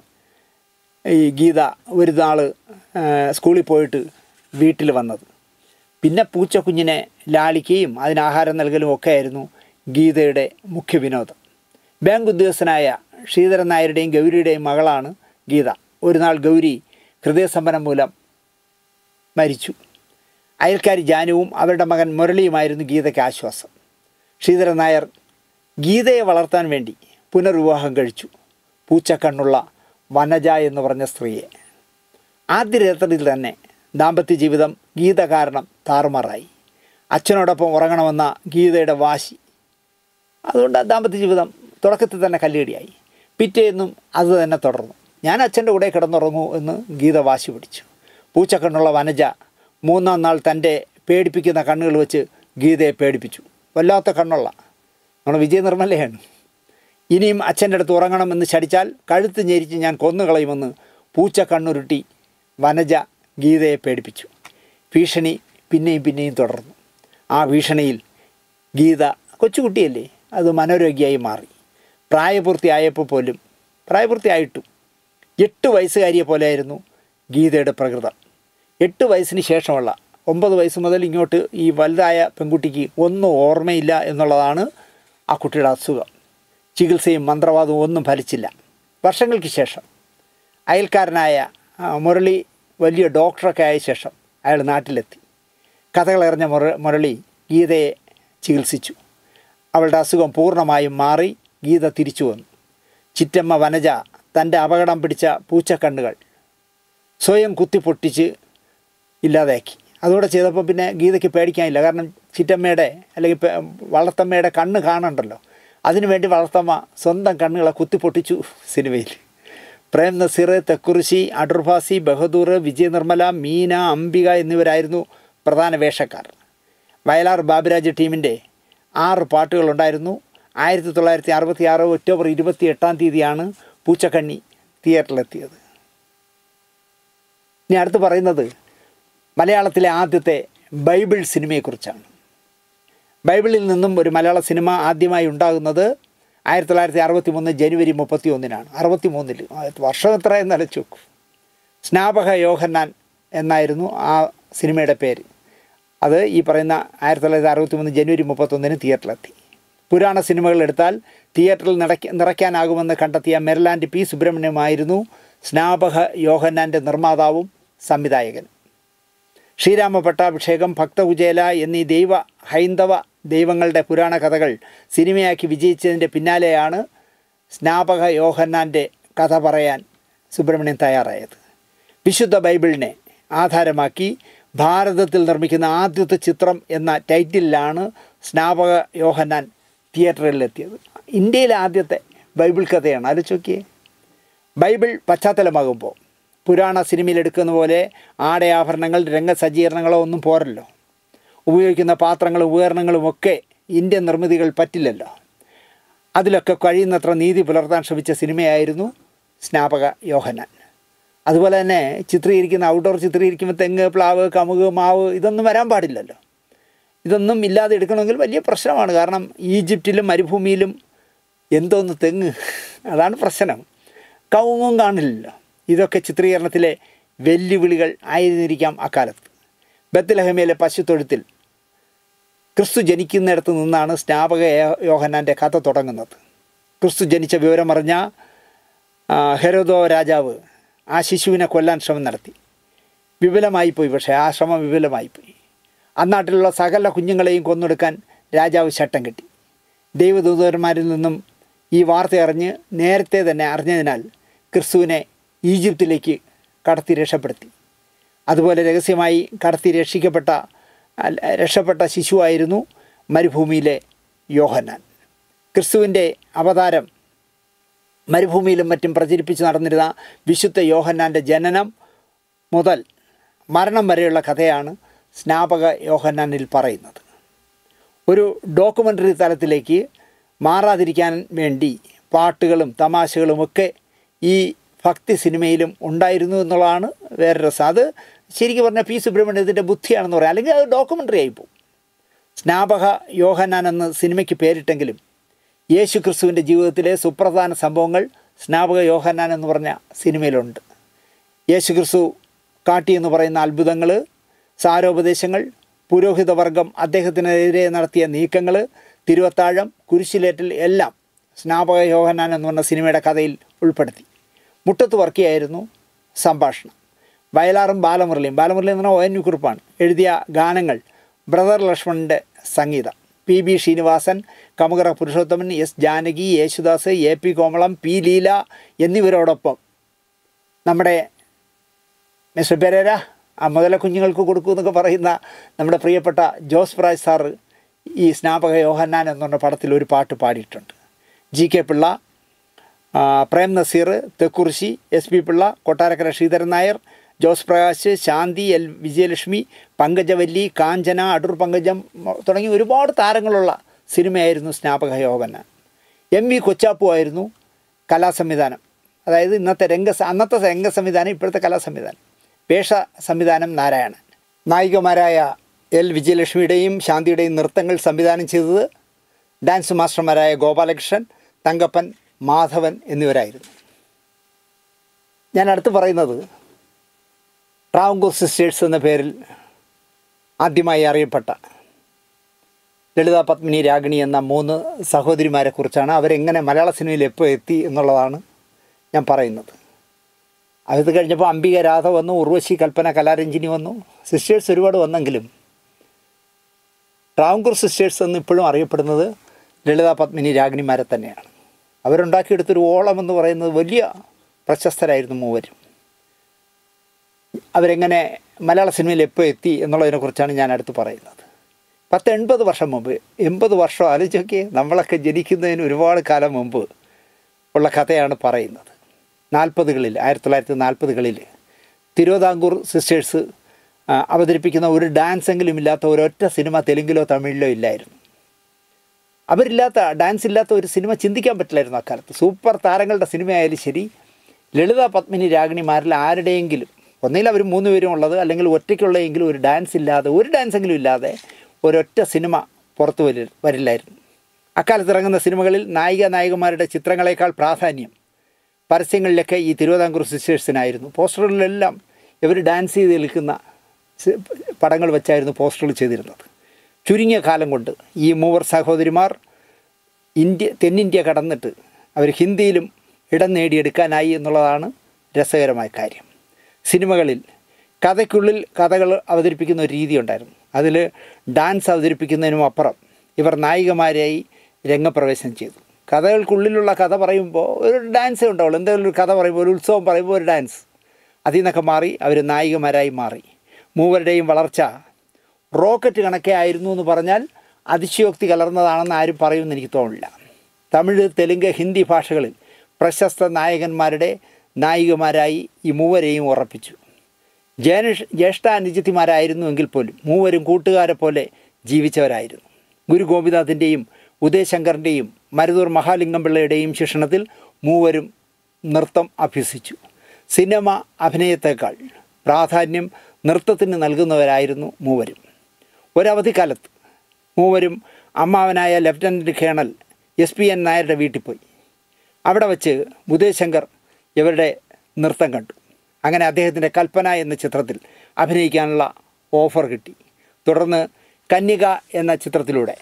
ഈ ഗീത ഒരു നാൾ സ്കൂളിൽ പോയിട്ട് വീട്ടിൽ വന്നത് പിന്നെ പൂച്ചക്കുഞ്ഞിനെ ലാളിക്കുകയും അതിന് ആഹാരം നൽകലും ഒക്കെ ആയിരുന്നു ഗീതയുടെ മുഖ്യ വിനോദം ബാങ്ക് ഉദ്യോഗസ്ഥനായ ശ്രീധരൻ നായരുടെയും ഗൗരിയുടെയും മകളാണ് ഗീത ഒരു നാൾ ഗൗരി ഹൃദയസ്തംഭനം മൂലം മരിച്ചു അയൽക്കാരി ജാനുവും അവരുടെ മകൻ മുരളിയുമായിരുന്നു ഗീതയ്ക്ക് ആശ്വാസം ശ്രീധരൻ നായർ ഗീതയെ വളർത്താൻ വേണ്ടി പുനർവിവാഹം കഴിച്ചു പൂച്ചക്കണ്ണുള്ള വനജ എന്ന് പറഞ്ഞ സ്ത്രീയെ ആദ്യ രാത്രിയിൽ തന്നെ ദാമ്പത്യ ജീവിതം ഗീത കാരണം താറുമാറായി അച്ഛനോടൊപ്പം ഉറങ്ങണമെന്ന ഗീതയുടെ വാശി അതുകൊണ്ട് ആ ദാമ്പത്യ ജീവിതം തുടക്കത്തിൽ തന്നെ കല്ലേടിയായി പിറ്റേന്നും അത് തന്നെ തുടർന്നു ഞാൻ അച്ഛൻ്റെ കൂടെ കിടന്നുറങ്ങൂ എന്ന് ഗീത വാശി പിടിച്ചു പൂച്ചക്കണ്ണുള്ള വനജ മൂന്നാം നാൾ തൻ്റെ പേടിപ്പിക്കുന്ന കണ്ണുകൾ വെച്ച് ഗീതയെ പേടിപ്പിച്ചു വല്ലാത്ത കണ്ണുള്ള നമ്മുടെ വിജയ നിർമ്മലയാണ് ഇനിയും അച്ഛൻ്റെ അടുത്ത് ഉറങ്ങണമെന്ന് ശടിച്ചാൽ കഴുത്ത് ഞെരിച്ച് ഞാൻ കൊന്നുകളയുമെന്ന് പൂച്ച കണ്ണുരുട്ടി വനജ ഗീതയെ പേടിപ്പിച്ചു ഭീഷണി പിന്നെയും പിന്നെയും തുടർന്നു ആ ഭീഷണിയിൽ ഗീത കൊച്ചുകുട്ടിയല്ലേ അത് മനോരോഗിയായി മാറി പ്രായപൂർത്തിയായപ്പോൾ പോലും പ്രായപൂർത്തിയായിട്ടു എട്ട് വയസ്സുകാരിയെ പോലെയായിരുന്നു ഗീതയുടെ പ്രകൃതം എട്ട് വയസ്സിന് ശേഷമുള്ള ഒമ്പത് വയസ്സ് മുതൽ ഇങ്ങോട്ട് ഈ വലുതായ പെൺകുട്ടിക്ക് ഒന്നും ഓർമ്മയില്ല എന്നുള്ളതാണ് ആ കുട്ടിയുടെ അസുഖം ചികിത്സയും മന്ത്രവാദവും ഒന്നും ഫലിച്ചില്ല വർഷങ്ങൾക്ക് ശേഷം അയൽക്കാരനായ ആ, മുരളി വലിയ ഡോക്ടറൊക്കെ ആയ ശേഷം അയാൾ നാട്ടിലെത്തി കഥകളറിഞ്ഞ മുര മുരളി ഗീതയെ ചികിത്സിച്ചു അവളുടെ അസുഖം പൂർണ്ണമായും മാറി ഗീത തിരിച്ചു വന്നു ചിറ്റമ്മ വനജ തൻ്റെ അപകടം പിടിച്ച പൂച്ചക്കണ്ണുകൾ സ്വയം കുത്തിപ്പൊട്ടിച്ച് ഇല്ലാതാക്കി അതുകൂടെ ചെയ്തപ്പോൾ പിന്നെ ഗീതയ്ക്ക് പേടിക്കാനില്ല കാരണം ചിറ്റമ്മയുടെ അല്ലെങ്കിൽ പെ- വളർത്തമ്മയുടെ കണ്ണ് കാണണ്ടല്ലോ അതിനുവേണ്ടി വളർത്തമ്മ സ്വന്തം കണ്ണുകളെ കുത്തിപ്പൊട്ടിച്ചു സിനിമയിൽ പ്രേം നസീർ തെക്കുറിശി അടൂർഭാസി ബഹദൂർ വിജയ നിർമ്മല മീന അംബിക എന്നിവരായിരുന്നു പ്രധാന വേഷക്കാർ വയലാർ ബാബുരാജ് ടീമിൻ്റെ ആറ് പാട്ടുകളുണ്ടായിരുന്നു ആയിരത്തി തൊള്ളായിരത്തി അറുപത്തി ആറ് ഒക്ടോബർ ഇരുപത്തി എട്ടാം തീയതിയാണ് പൂച്ചക്കണ്ണി തിയേറ്ററിലെത്തിയത് ഇനി അടുത്ത് പറയുന്നത് മലയാളത്തിലെ ആദ്യത്തെ ബൈബിൾ സിനിമയെക്കുറിച്ചാണ് ബൈബിളിൽ നിന്നും ഒരു മലയാള സിനിമ ആദ്യമായി ഉണ്ടാകുന്നത് ആയിരത്തി തൊള്ളായിരത്തി അറുപത്തി മൂന്ന് ജനുവരി മുപ്പത്തി ഒന്നിനാണ് അറുപത്തി മൂന്നിൽ വർഷം എത്ര എന്ന് അലച്ചു നോക്കൂ സ്നാപക യോഹന്നാൻ എന്നായിരുന്നു ആ സിനിമയുടെ പേര് അത് ഈ പറയുന്ന ആയിരത്തി തൊള്ളായിരത്തി അറുപത്തി മൂന്ന് ജനുവരി മുപ്പത്തൊന്നിന് തിയേറ്ററിലെത്തി പുരാണ സിനിമകൾ എടുത്താൽ തിയേറ്ററിൽ നിറയ്ക്ക നിറയ്ക്കാനാകുമെന്ന് കണ്ടെത്തിയ മെർലാൻഡ് പി സുബ്രഹ്മണ്യമായിരുന്നു സ്നാപക യോഹന്നാൻ്റെ നിർമ്മാതാവും സംവിധായകനും ശ്രീരാമ പട്ടാഭിഷേകം ഭക്തകുചേല എന്നീ ദൈവ ഹൈന്ദവ ദൈവങ്ങളുടെ പുരാണ കഥകൾ സിനിമയാക്കി വിജയിച്ചതിൻ്റെ പിന്നാലെയാണ് സ്നാപക യോഹന്നാൻ്റെ കഥ പറയാൻ സുബ്രഹ്മണ്യൻ തയ്യാറായത് വിശുദ്ധ ബൈബിളിനെ ആധാരമാക്കി ഭാരതത്തിൽ നിർമ്മിക്കുന്ന ആദ്യത്തെ ചിത്രം എന്ന ടൈറ്റിലാണ് സ്നാപക യോഹന്നാൻ തിയേറ്ററിലെത്തിയത് ഇന്ത്യയിലെ ആദ്യത്തെ ബൈബിൾ കഥയാണ് ആലോചിച്ച് ബൈബിൾ പശ്ചാത്തലമാകുമ്പോൾ പുരാണ സിനിമയിൽ എടുക്കുന്ന പോലെ ആടയാഭരണങ്ങൾ രംഗസജ്ജീകരണങ്ങളോ ഒന്നും പോരല്ലോ ഉപയോഗിക്കുന്ന പാത്രങ്ങളും ഉപകരണങ്ങളും ഒക്കെ ഇന്ത്യൻ നിർമ്മിതികൾ പറ്റില്ലല്ലോ അതിലൊക്കെ കഴിയുന്നത്ര നീതി പുലർത്താൻ ശ്രമിച്ച സിനിമയായിരുന്നു സ്നാപക യോഹന്നാൻ അതുപോലെ തന്നെ ചിത്രീകരിക്കുന്ന ഔട്ട്ഡോർ ചിത്രീകരിക്കുമ്പോൾ തെങ്ങ് പ്ലാവ് കമുക് മാവ് ഇതൊന്നും വരാൻ പാടില്ലല്ലോ ഇതൊന്നും ഇല്ലാതെ എടുക്കണമെങ്കിൽ വലിയ പ്രശ്നമാണ് കാരണം ഈജിപ്തിലും മരുഭൂമിയിലും എന്തോന്ന് തെങ്ങ് അതാണ് പ്രശ്നം കവുങ്ങും കാണില്ലല്ലോ ഇതൊക്കെ ചിത്രീകരണത്തിലെ വെല്ലുവിളികൾ ആയിരുന്നിരിക്കാം അക്കാലത്ത് ബത്ലഹമയിലെ പശുത്തൊഴുത്തിൽ ക്രിസ്തു ജനിക്കുന്നിടത്ത് നിന്നാണ് സ്നാപക യോ- യോഹന്നാൻ്റെ കഥ തുടങ്ങുന്നത് ക്രിസ്തു ജനിച്ച വിവരമറിഞ്ഞ ആ, ഹെരോദോ രാജാവ് ആ ശിശുവിനെ കൊല്ലാൻ ശ്രമം നടത്തി വിപുലമായിപ്പോയി പക്ഷേ ആ ശ്രമം വിപുലമായിപ്പോയി അന്നാട്ടിലുള്ള സകല കുഞ്ഞുങ്ങളെയും കൊന്നൊടുക്കാൻ രാജാവ് ചട്ടം കെട്ടി ദൈവദൂതന്മാരിൽ നിന്നും ഈ വാർത്ത അറിഞ്ഞ് നേരത്തെ തന്നെ അറിഞ്ഞതിനാൽ ക്രിസ്തുവിനെ ഈജിപ്തിലേക്ക് കടത്തി രക്ഷപ്പെടുത്തി അതുപോലെ രഹസ്യമായി കടത്തി രക്ഷിക്കപ്പെട്ട അല്ല, രക്ഷപ്പെട്ട ശിശുവായിരുന്നു മരുഭൂമിയിലെ യോഹന്നാൻ ക്രിസ്തുവിൻ്റെ അവതാരം മരുഭൂമിയിലും മറ്റും പ്രചരിപ്പിച്ച് നടന്നിരുന്ന വിശുദ്ധ യോഹന്നാൻ്റെ ജനനം മുതൽ മരണം വരെയുള്ള കഥയാണ് സ്നാപക യോഹന്നാനിൽ പറയുന്നത് ഒരു ഡോക്യുമെൻ്ററി തലത്തിലേക്ക് മാറാതിരിക്കാൻ വേണ്ടി പാട്ടുകളും തമാശകളുമൊക്കെ ഈ ഭക്തി സിനിമയിലും ഉണ്ടായിരുന്നു എന്നുള്ളതാണ് വേറെ രസം അത് ശരിക്കും പറഞ്ഞാൽ പി സുബ്രഹ്മണ്യത്തിൻ്റെ ബുദ്ധിയാണെന്ന് പറയാം അല്ലെങ്കിൽ അത് ഡോക്യുമെൻ്ററി ആയിപ്പോവും സ്നാപക യോഹന്നാൻ എന്ന സിനിമയ്ക്ക് പേരിട്ടെങ്കിലും യേശു ക്രിസ്തുവിൻ്റെ ജീവിതത്തിലെ സുപ്രധാന സംഭവങ്ങൾ സ്നാപക യോഹന്നാൻ എന്ന് പറഞ്ഞ സിനിമയിലുണ്ട് യേശു ക്രിസ്തു കാട്ടി എന്ന് പറയുന്ന അത്ഭുതങ്ങൾ സാരോപദേശങ്ങൾ പുരോഹിതവർഗം അദ്ദേഹത്തിനെതിരെ നടത്തിയ നീക്കങ്ങൾ തിരുവത്താഴം കുരിശിലേറ്റൽ എല്ലാം സ്നാപക യോഹന്നാൻ എന്ന് പറഞ്ഞ സിനിമയുടെ കഥയിൽ ഉൾപ്പെടുത്തി മുട്ടത്ത് വർക്കിയായിരുന്നു സംഭാഷണം വയലാറും ബാലമുരളിയും ബാലമുരളി എന്ന് പറഞ്ഞാൽ ഒ എൻ വി കുറിപ്പാണ് എഴുതിയ ഗാനങ്ങൾ ബ്രദർ ലക്ഷ്മണൻ്റെ സംഗീതം P B Sreenivasan Kamukara Purushothaman S Janaki Yesudas A P Komalam P Leela എന്നിവരോടൊപ്പം നമ്മുടെ മിസ്റ്റർ പെരേര ആ മുതല കുഞ്ഞുങ്ങൾക്ക് കൊടുക്കൂ എന്നൊക്കെ പറയുന്ന നമ്മുടെ പ്രിയപ്പെട്ട ജോസ് പ്രാജ് സാറ് ഈ സ്നാപക യോഹന്നാൻ എന്ന് പറഞ്ഞ പടത്തിൽ ഒരു പാട്ട് പാടിയിട്ടുണ്ട് ജി കെ പിള്ള ആ, Prem Nazir Thikkurissy S P Pillai Kottarakkara Sreedharan Nair Jose Prakash Shanthi L Vijayalakshmi Pankajavalli Kanchana Adoor Pankajam മ- തുടങ്ങി ഒരുപാട് താരങ്ങളുള്ള സിനിമയായിരുന്നു സ്നാപക യോഹന്നാൻ എം വി കൊച്ചാപ്പു ആയിരുന്നു കലാസംവിധാനം അതായത് ഇന്നത്തെ രംഗ അന്നത്തെ രംഗ സംവിധാനം ഇപ്പോഴത്തെ കലാസംവിധാനം വേഷ സംവിധാനം നാരായണൻ നായികമാരായ എൽ വിജയലക്ഷ്മിയുടെയും ശാന്തിയുടെയും നൃത്തങ്ങൾ സംവിധാനം ചെയ്തത് ഡാൻസ് മാസ്റ്റർമാരായ ഗോപാലകൃഷ്ണൻ തങ്കപ്പൻ മാധവൻ എന്നിവരായിരുന്നു ഞാൻ അടുത്ത് പറയുന്നത് ട്രാവങ്കൂർ സിസ്റ്റേഴ്സ് എന്ന പേരിൽ ആദ്യമായി അറിയപ്പെട്ട ലളിത പത്മിനി രാഗിണി എന്ന മൂന്ന് സഹോദരിമാരെ കുറിച്ചാണ് അവരെങ്ങനെ മലയാള സിനിമയിൽ എപ്പോൾ എത്തി എന്നുള്ളതാണ് ഞാൻ പറയുന്നത് അത് കഴിഞ്ഞപ്പോൾ അംബിക രാധ വന്നു ഉർവശി കൽപ്പന കലാരഞ്ജിനി വന്നു സിസ്റ്റേഴ്സ് ഒരുപാട് വന്നെങ്കിലും ട്രാവങ്കൂർ സിസ്റ്റേഴ്സ് എന്ന് ഇപ്പോഴും അറിയപ്പെടുന്നത് ലളിത പത്മിനി രാഗിണിമാരെ തന്നെയാണ് അവരുണ്ടാക്കിയെടുത്തൊരു ഓളം എന്ന് പറയുന്നത് വലിയ പ്രശസ്തരായിരുന്നു മൂവരും അവരെങ്ങനെ മലയാള സിനിമയിൽ എപ്പോൾ എത്തി എന്നുള്ളതിനെക്കുറിച്ചാണ് ഞാൻ അടുത്ത് പറയുന്നത് പത്ത് എൺപത് വർഷം മുമ്പ് എൺപത് വർഷം ആലോചിച്ചൊക്കെ നമ്മളൊക്കെ ജനിക്കുന്നതിന് ഒരുപാട് കാലം മുമ്പ് ഉള്ള കഥയാണ് പറയുന്നത് നാൽപ്പതുകളിൽ ആയിരത്തി തൊള്ളായിരത്തി നാൽപ്പതുകളിൽ തിരുവിതാംകൂർ സിസ്റ്റേഴ്സ് ആ, അവതരിപ്പിക്കുന്ന ഒരു ഡാൻസ് എങ്കിലും ഇല്ലാത്ത ഒരൊറ്റ സിനിമ തെലുങ്കിലോ തമിഴിലോ ഇല്ലായിരുന്നു അവരില്ലാത്ത ഡാൻസ് ഇല്ലാത്ത ഒരു സിനിമ ചിന്തിക്കാൻ പറ്റില്ലായിരുന്നു അക്കാലത്ത് സൂപ്പർ താരങ്ങളുടെ സിനിമയായാലും ശരി ലളിത പത്മിനി രാഗിണിമാരിൽ ആരുടെയെങ്കിലും ഒന്നുകിൽ അവർ മൂന്ന് പേരും ഉള്ളത് അല്ലെങ്കിൽ ഒറ്റയ്ക്കുള്ളതെങ്കിലും ഒരു ഡാൻസ് ഇല്ലാതെ ഒരു ഡാൻസെങ്കിലും ഇല്ലാതെ ഒരൊറ്റ സിനിമ പുറത്തു വരി വരില്ലായിരുന്നു അക്കാലത്ത് ഇറങ്ങുന്ന സിനിമകളിൽ നായിക നായകന്മാരുടെ ചിത്രങ്ങളെക്കാൾ പ്രാധാന്യം പരസ്യങ്ങളിലൊക്കെ ഈ തിരുവിതാംകൂർ സിസ്റ്റേഴ്സിനായിരുന്നു പോസ്റ്ററുകളിലെല്ലാം ഇവർ ഡാൻസ് ചെയ്ത് നിൽക്കുന്ന സി- പടങ്ങൾ വെച്ചായിരുന്നു പോസ്റ്ററുകൾ ചെയ്തിരുന്നത് ചുരുങ്ങിയ കാലം കൊണ്ട് ഈ മൂവർ സഹോദരിമാർ ഇന്ത്യ തെന്നിന്ത്യ കടന്നിട്ട് അവർ ഹിന്ദിയിലും ഇടം നേടിയെടുക്കാനായി എന്നുള്ളതാണ് രസകരമായ കാര്യം സിനിമകളിൽ കഥയ്ക്കുള്ളിൽ കഥകൾ അവതരിപ്പിക്കുന്ന ഒരു രീതി ഉണ്ടായിരുന്നു അതിൽ ഡാൻസ് അവതരിപ്പിക്കുന്നതിനും അപ്പുറം ഇവർ നായികമാരായി രംഗപ്രവേശനം ചെയ്തു കഥകൾക്കുള്ളിലുള്ള കഥ പറയുമ്പോൾ ഒരു ഡാൻസേ ഉണ്ടാവുള്ളൂ എന്തെങ്കിലും ഒരു കഥ പറയുമ്പോൾ ഒരു ഉത്സവം പറയുമ്പോൾ ഒരു ഡാൻസ് അതിൽ നിന്നൊക്കെ മാറി അവർ നായികമാരായി മാറി മൂവരുടെയും വളർച്ച റോക്കറ്റ് കണക്കെ ആയിരുന്നു എന്ന് പറഞ്ഞാൽ അതിശയോക്തി കലർന്നതാണെന്ന് ആരും പറയുമെന്ന് എനിക്ക് തോന്നില്ല തമിഴ് തെലുങ്ക് ഹിന്ദി ഭാഷകളിൽ പ്രശസ്ത നായകന്മാരുടെ നായികമാരായി ഈ മൂവരെയും ഉറപ്പിച്ചു ജേനഷ് ജ്യേഷ്ഠ അനുജത്തിമാരായിരുന്നു എങ്കിൽ പോലും മൂവരും കൂട്ടുകാരെ പോലെ ജീവിച്ചവരായിരുന്നു ഗുരു ഗോപിനാഥിൻ്റെയും ഉദയശങ്കറിൻ്റെയും മരുതൂർ മഹാലിംഗം പിള്ളയുടെയും ശിക്ഷണത്തിൽ മൂവരും നൃത്തം അഭ്യസിച്ചു സിനിമ അഭിനയത്തേക്കാൾ പ്രാധാന്യം നൃത്തത്തിന് നൽകുന്നവരായിരുന്നു മൂവരും ഒരവധിക്കാലത്ത് മൂവരും അമ്മാവനായ lieutenant colonel S P N നായരുടെ വീട്ടിൽ പോയി അവിടെ വച്ച് ഉദയശങ്കർ ഇവരുടെ നൃത്തം കണ്ടു അങ്ങനെ അദ്ദേഹത്തിൻ്റെ കൽപ്പന എന്ന ചിത്രത്തിൽ അഭിനയിക്കാനുള്ള ഓഫർ കിട്ടി തുടർന്ന് കന്യക എന്ന ചിത്രത്തിലൂടെ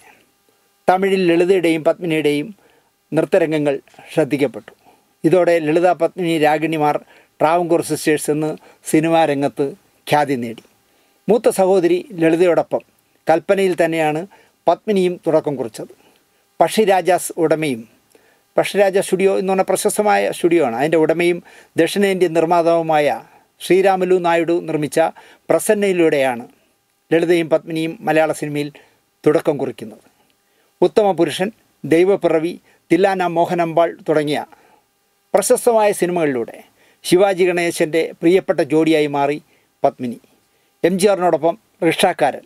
തമിഴിൽ ലളിതയുടെയും പത്മിനിയുടെയും നൃത്തരംഗങ്ങൾ ശ്രദ്ധിക്കപ്പെട്ടു ഇതോടെ ലളിത പത്മിനി രാഗിണിമാർ ട്രാവൻകൂർ സിസ്റ്റേഴ്സ് എന്ന് സിനിമാ രംഗത്ത് ഖ്യാതി നേടി മൂത്ത സഹോദരി ലളിതയോടൊപ്പം കൽപ്പനയിൽ തന്നെയാണ് പത്മിനിയും തുടക്കം കുറിച്ചത് പക്ഷിരാജാസ് ഉടമയും പക്ഷിരാജ സ്റ്റുഡിയോ എന്ന് പറഞ്ഞ പ്രശസ്തമായ സ്റ്റുഡിയോ ആണ് അതിൻ്റെ ഉടമയും ദക്ഷിണേന്ത്യൻ നിർമ്മാതാവുമായ ശ്രീരാമലു നായിഡു നിർമ്മിച്ച പ്രസന്നയിലൂടെയാണ് ലളിതയും പത്മിനിയും മലയാള സിനിമയിൽ തുടക്കം കുറിക്കുന്നത് ഉത്തമ പുരുഷൻ ദൈവപ്പിറവി തില്ലാന മോഹനമ്പാൾ തുടങ്ങിയ പ്രശസ്തമായ സിനിമകളിലൂടെ ശിവാജി ഗണേശൻ്റെ പ്രിയപ്പെട്ട ജോഡിയായി മാറി പത്മിനി എം ജി ആറിനോടൊപ്പം റിക്ഷാക്കാരൻ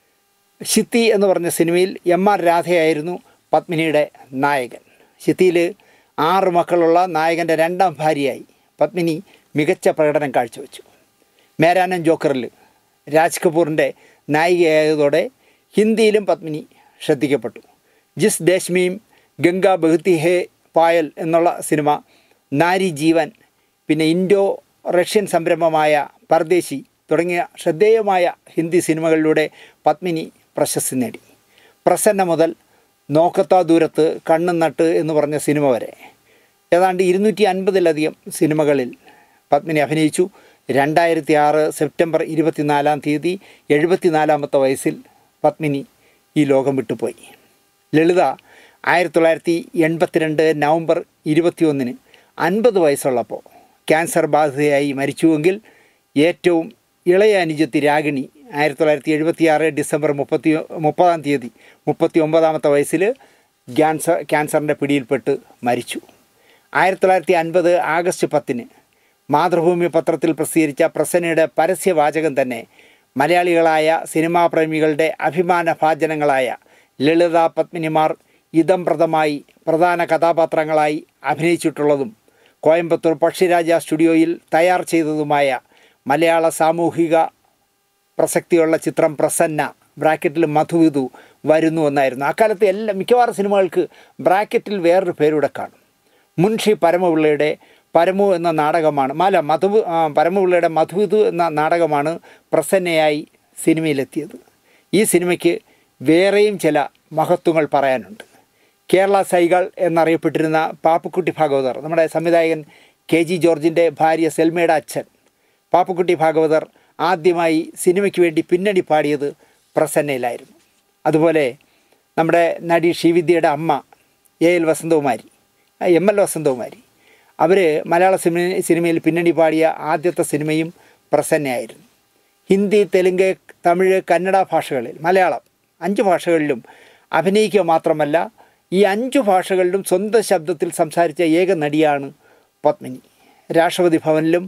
ശിത്തി എന്ന് പറഞ്ഞ സിനിമയിൽ എം ആർ രാധയായിരുന്നു പത്മിനിയുടെ നായകൻ ശിത്തിയിൽ ആറ് മക്കളുള്ള നായകൻ്റെ രണ്ടാം ഭാര്യയായി പത്മിനി മികച്ച പ്രകടനം കാഴ്ചവെച്ചു മേരാനൻ ജോക്കറിൽ രാജ് കപൂറിൻ്റെ നായികയായതോടെ ഹിന്ദിയിലും പത്മിനി ശ്രദ്ധിക്കപ്പെട്ടു ജിസ് ദേശ്മിയും ഗംഗ ബഹുത്തി ഹേ പായൽ എന്നുള്ള സിനിമ നാരി ജീവൻ പിന്നെ ഇൻഡോ റഷ്യൻ സംരംഭമായ പർദേശി തുടങ്ങിയ ശ്രദ്ധേയമായ ഹിന്ദി സിനിമകളിലൂടെ പത്മിനി പ്രശസ്തി നേടി പ്രസന്ന മുതൽ നോക്കത്താ ദൂരത്ത് കണ്ണും നട്ട് എന്ന് പറഞ്ഞ സിനിമ വരെ ഏതാണ്ട് ഇരുന്നൂറ്റി അൻപതിലധികം സിനിമകളിൽ പത്മിനി അഭിനയിച്ചു രണ്ടായിരത്തി ആറ് സെപ്റ്റംബർ ഇരുപത്തിനാലാം തീയതി എഴുപത്തിനാലാമത്തെ വയസ്സിൽ പത്മിനി ഈ ലോകം വിട്ടുപോയി ലളിത ആയിരത്തി തൊള്ളായിരത്തി എൺപത്തിരണ്ട് നവംബർ ഇരുപത്തിയൊന്നിന് അൻപത് വയസ്സുള്ളപ്പോൾ ക്യാൻസർ ബാധിതയായി മരിച്ചുവെങ്കിൽ ഏറ്റവും ഇളയ അനുജത്തി രാഗിണി ആയിരത്തി തൊള്ളായിരത്തി എഴുപത്തിയാറ് ഡിസംബർ മുപ്പത്തി മുപ്പതാം തീയതി മുപ്പത്തി ഒമ്പതാമത്തെ വയസ്സിൽ ക്യാൻസർ ക്യാൻസറിൻ്റെ പിടിയിൽപ്പെട്ട് മരിച്ചു ആയിരത്തി തൊള്ളായിരത്തി അൻപത് ആഗസ്റ്റ് പത്തിന് മാതൃഭൂമി പത്രത്തിൽ പ്രസിദ്ധീകരിച്ച പ്രസന്നയുടെ പരസ്യവാചകം തന്നെ മലയാളികളായ സിനിമാ പ്രേമികളുടെ അഭിമാന ഭാജനങ്ങളായ ലളിത പത്മിനിമാർ ഇതംപ്രദമായി പ്രധാന കഥാപാത്രങ്ങളായി അഭിനയിച്ചിട്ടുള്ളതും കോയമ്പത്തൂർ പക്ഷിരാജ സ്റ്റുഡിയോയിൽ തയ്യാർ ചെയ്തതുമായ മലയാള സാമൂഹിക പ്രസക്തിയുള്ള ചിത്രം പ്രസന്ന ബ്രാക്കറ്റിൽ മധുവിധു വരുന്നു എന്നായിരുന്നു അക്കാലത്ത് എല്ലാ മിക്കവാറും സിനിമകൾക്ക് ബ്രാക്കറ്റിൽ വേറൊരു പേരൂടെ കാണും മുൻഷി പരമപിള്ളയുടെ പരമു എന്ന നാടകമാണ് മാല മധു ആ, പരമപിള്ളയുടെ മധുവിധു എന്ന നാടകമാണ് പ്രസന്നയായി സിനിമയിലെത്തിയത് ഈ സിനിമയ്ക്ക് വേറെയും ചില മഹത്വങ്ങൾ പറയാനുണ്ട് കേരള സൈകൾ എന്നറിയപ്പെട്ടിരുന്ന പാപ്പുക്കുട്ടി ഭാഗവതർ നമ്മുടെ സംവിധായകൻ കെ ജി ജോർജിൻ്റെ ഭാര്യ സെൽമയുടെ അച്ഛൻ പാപ്പുക്കുട്ടി ഭാഗവതർ ആദ്യമായി സിനിമയ്ക്ക് വേണ്ടി പിന്നണി പാടിയത് പ്രസന്നയിലായിരുന്നു അതുപോലെ നമ്മുടെ നടി ശ്രീവിദ്യയുടെ അമ്മ എ എൽ വസന്തകുമാരി ആ, എം എൽ വസന്തകുമാരി അവർ മലയാള സിനിമ സിനിമയിൽ പിന്നണി പാടിയ ആദ്യത്തെ സിനിമയും പ്രസന്നയായിരുന്നു ഹിന്ദി തെലുങ്ക് തമിഴ് കന്നഡ ഭാഷകളിൽ മലയാളം അഞ്ച് ഭാഷകളിലും അഭിനയിക്കുക മാത്രമല്ല ഈ അഞ്ചു ഭാഷകളിലും സ്വന്തം ശബ്ദത്തിൽ സംസാരിച്ച ഏക നടിയാണ് പത്മിനി രാഷ്ട്രപതി ഭവനിലും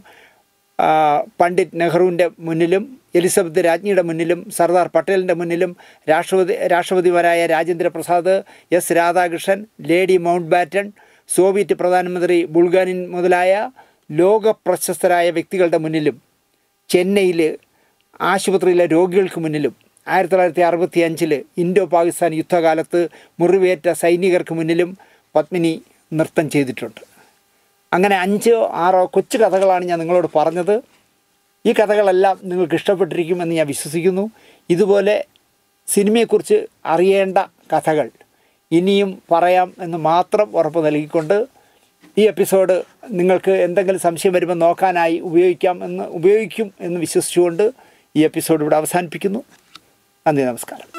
ആ, പണ്ഡിറ്റ് നെഹ്റുവിൻ്റെ മുന്നിലും എലിസബത്ത് രാജ്ഞിയുടെ മുന്നിലും സർദാർ പട്ടേലിൻ്റെ മുന്നിലും രാഷ്ട്രപതി രാഷ്ട്രപതിമാരായ Rajendra Prasad S Radhakrishnan lady Mountbatten Soviet പ്രധാനമന്ത്രി ബുൾഗാനിൻ മുതലായ ലോക പ്രശസ്തരായ വ്യക്തികളുടെ മുന്നിലും ചെന്നൈയിൽ ആശുപത്രിയിലെ രോഗികൾക്ക് മുന്നിലും ആയിരത്തി തൊള്ളായിരത്തി അറുപത്തി അഞ്ചിൽ ഇൻഡോ പാകിസ്ഥാൻ യുദ്ധകാലത്ത് മുറിവേറ്റ സൈനികർക്ക് മുന്നിലും പത്മിനി നൃത്തം ചെയ്തിട്ടുണ്ട് അങ്ങനെ അഞ്ചോ ആറോ കൊച്ചു കഥകളാണ് ഞാൻ നിങ്ങളോട് പറഞ്ഞത് ഈ കഥകളെല്ലാം നിങ്ങൾക്ക് ഇഷ്ടപ്പെട്ടിരിക്കുമെന്ന് ഞാൻ വിശ്വസിക്കുന്നു ഇതുപോലെ സിനിമയെക്കുറിച്ച് അറിയേണ്ട കഥകൾ ഇനിയും പറയാം എന്ന് മാത്രം ഉറപ്പ് നൽകിക്കൊണ്ട് ഈ എപ്പിസോഡ് നിങ്ങൾക്ക് എന്തെങ്കിലും സംശയം വരുമ്പോൾ നോക്കാനായി ഉപയോഗിക്കാം എന്ന് ഉപയോഗിക്കും എന്ന് വിശ്വസിച്ചുകൊണ്ട് ഈ എപ്പിസോഡ് ഇവിടെ അവസാനിപ്പിക്കുന്നു നന്ദി നമസ്കാരം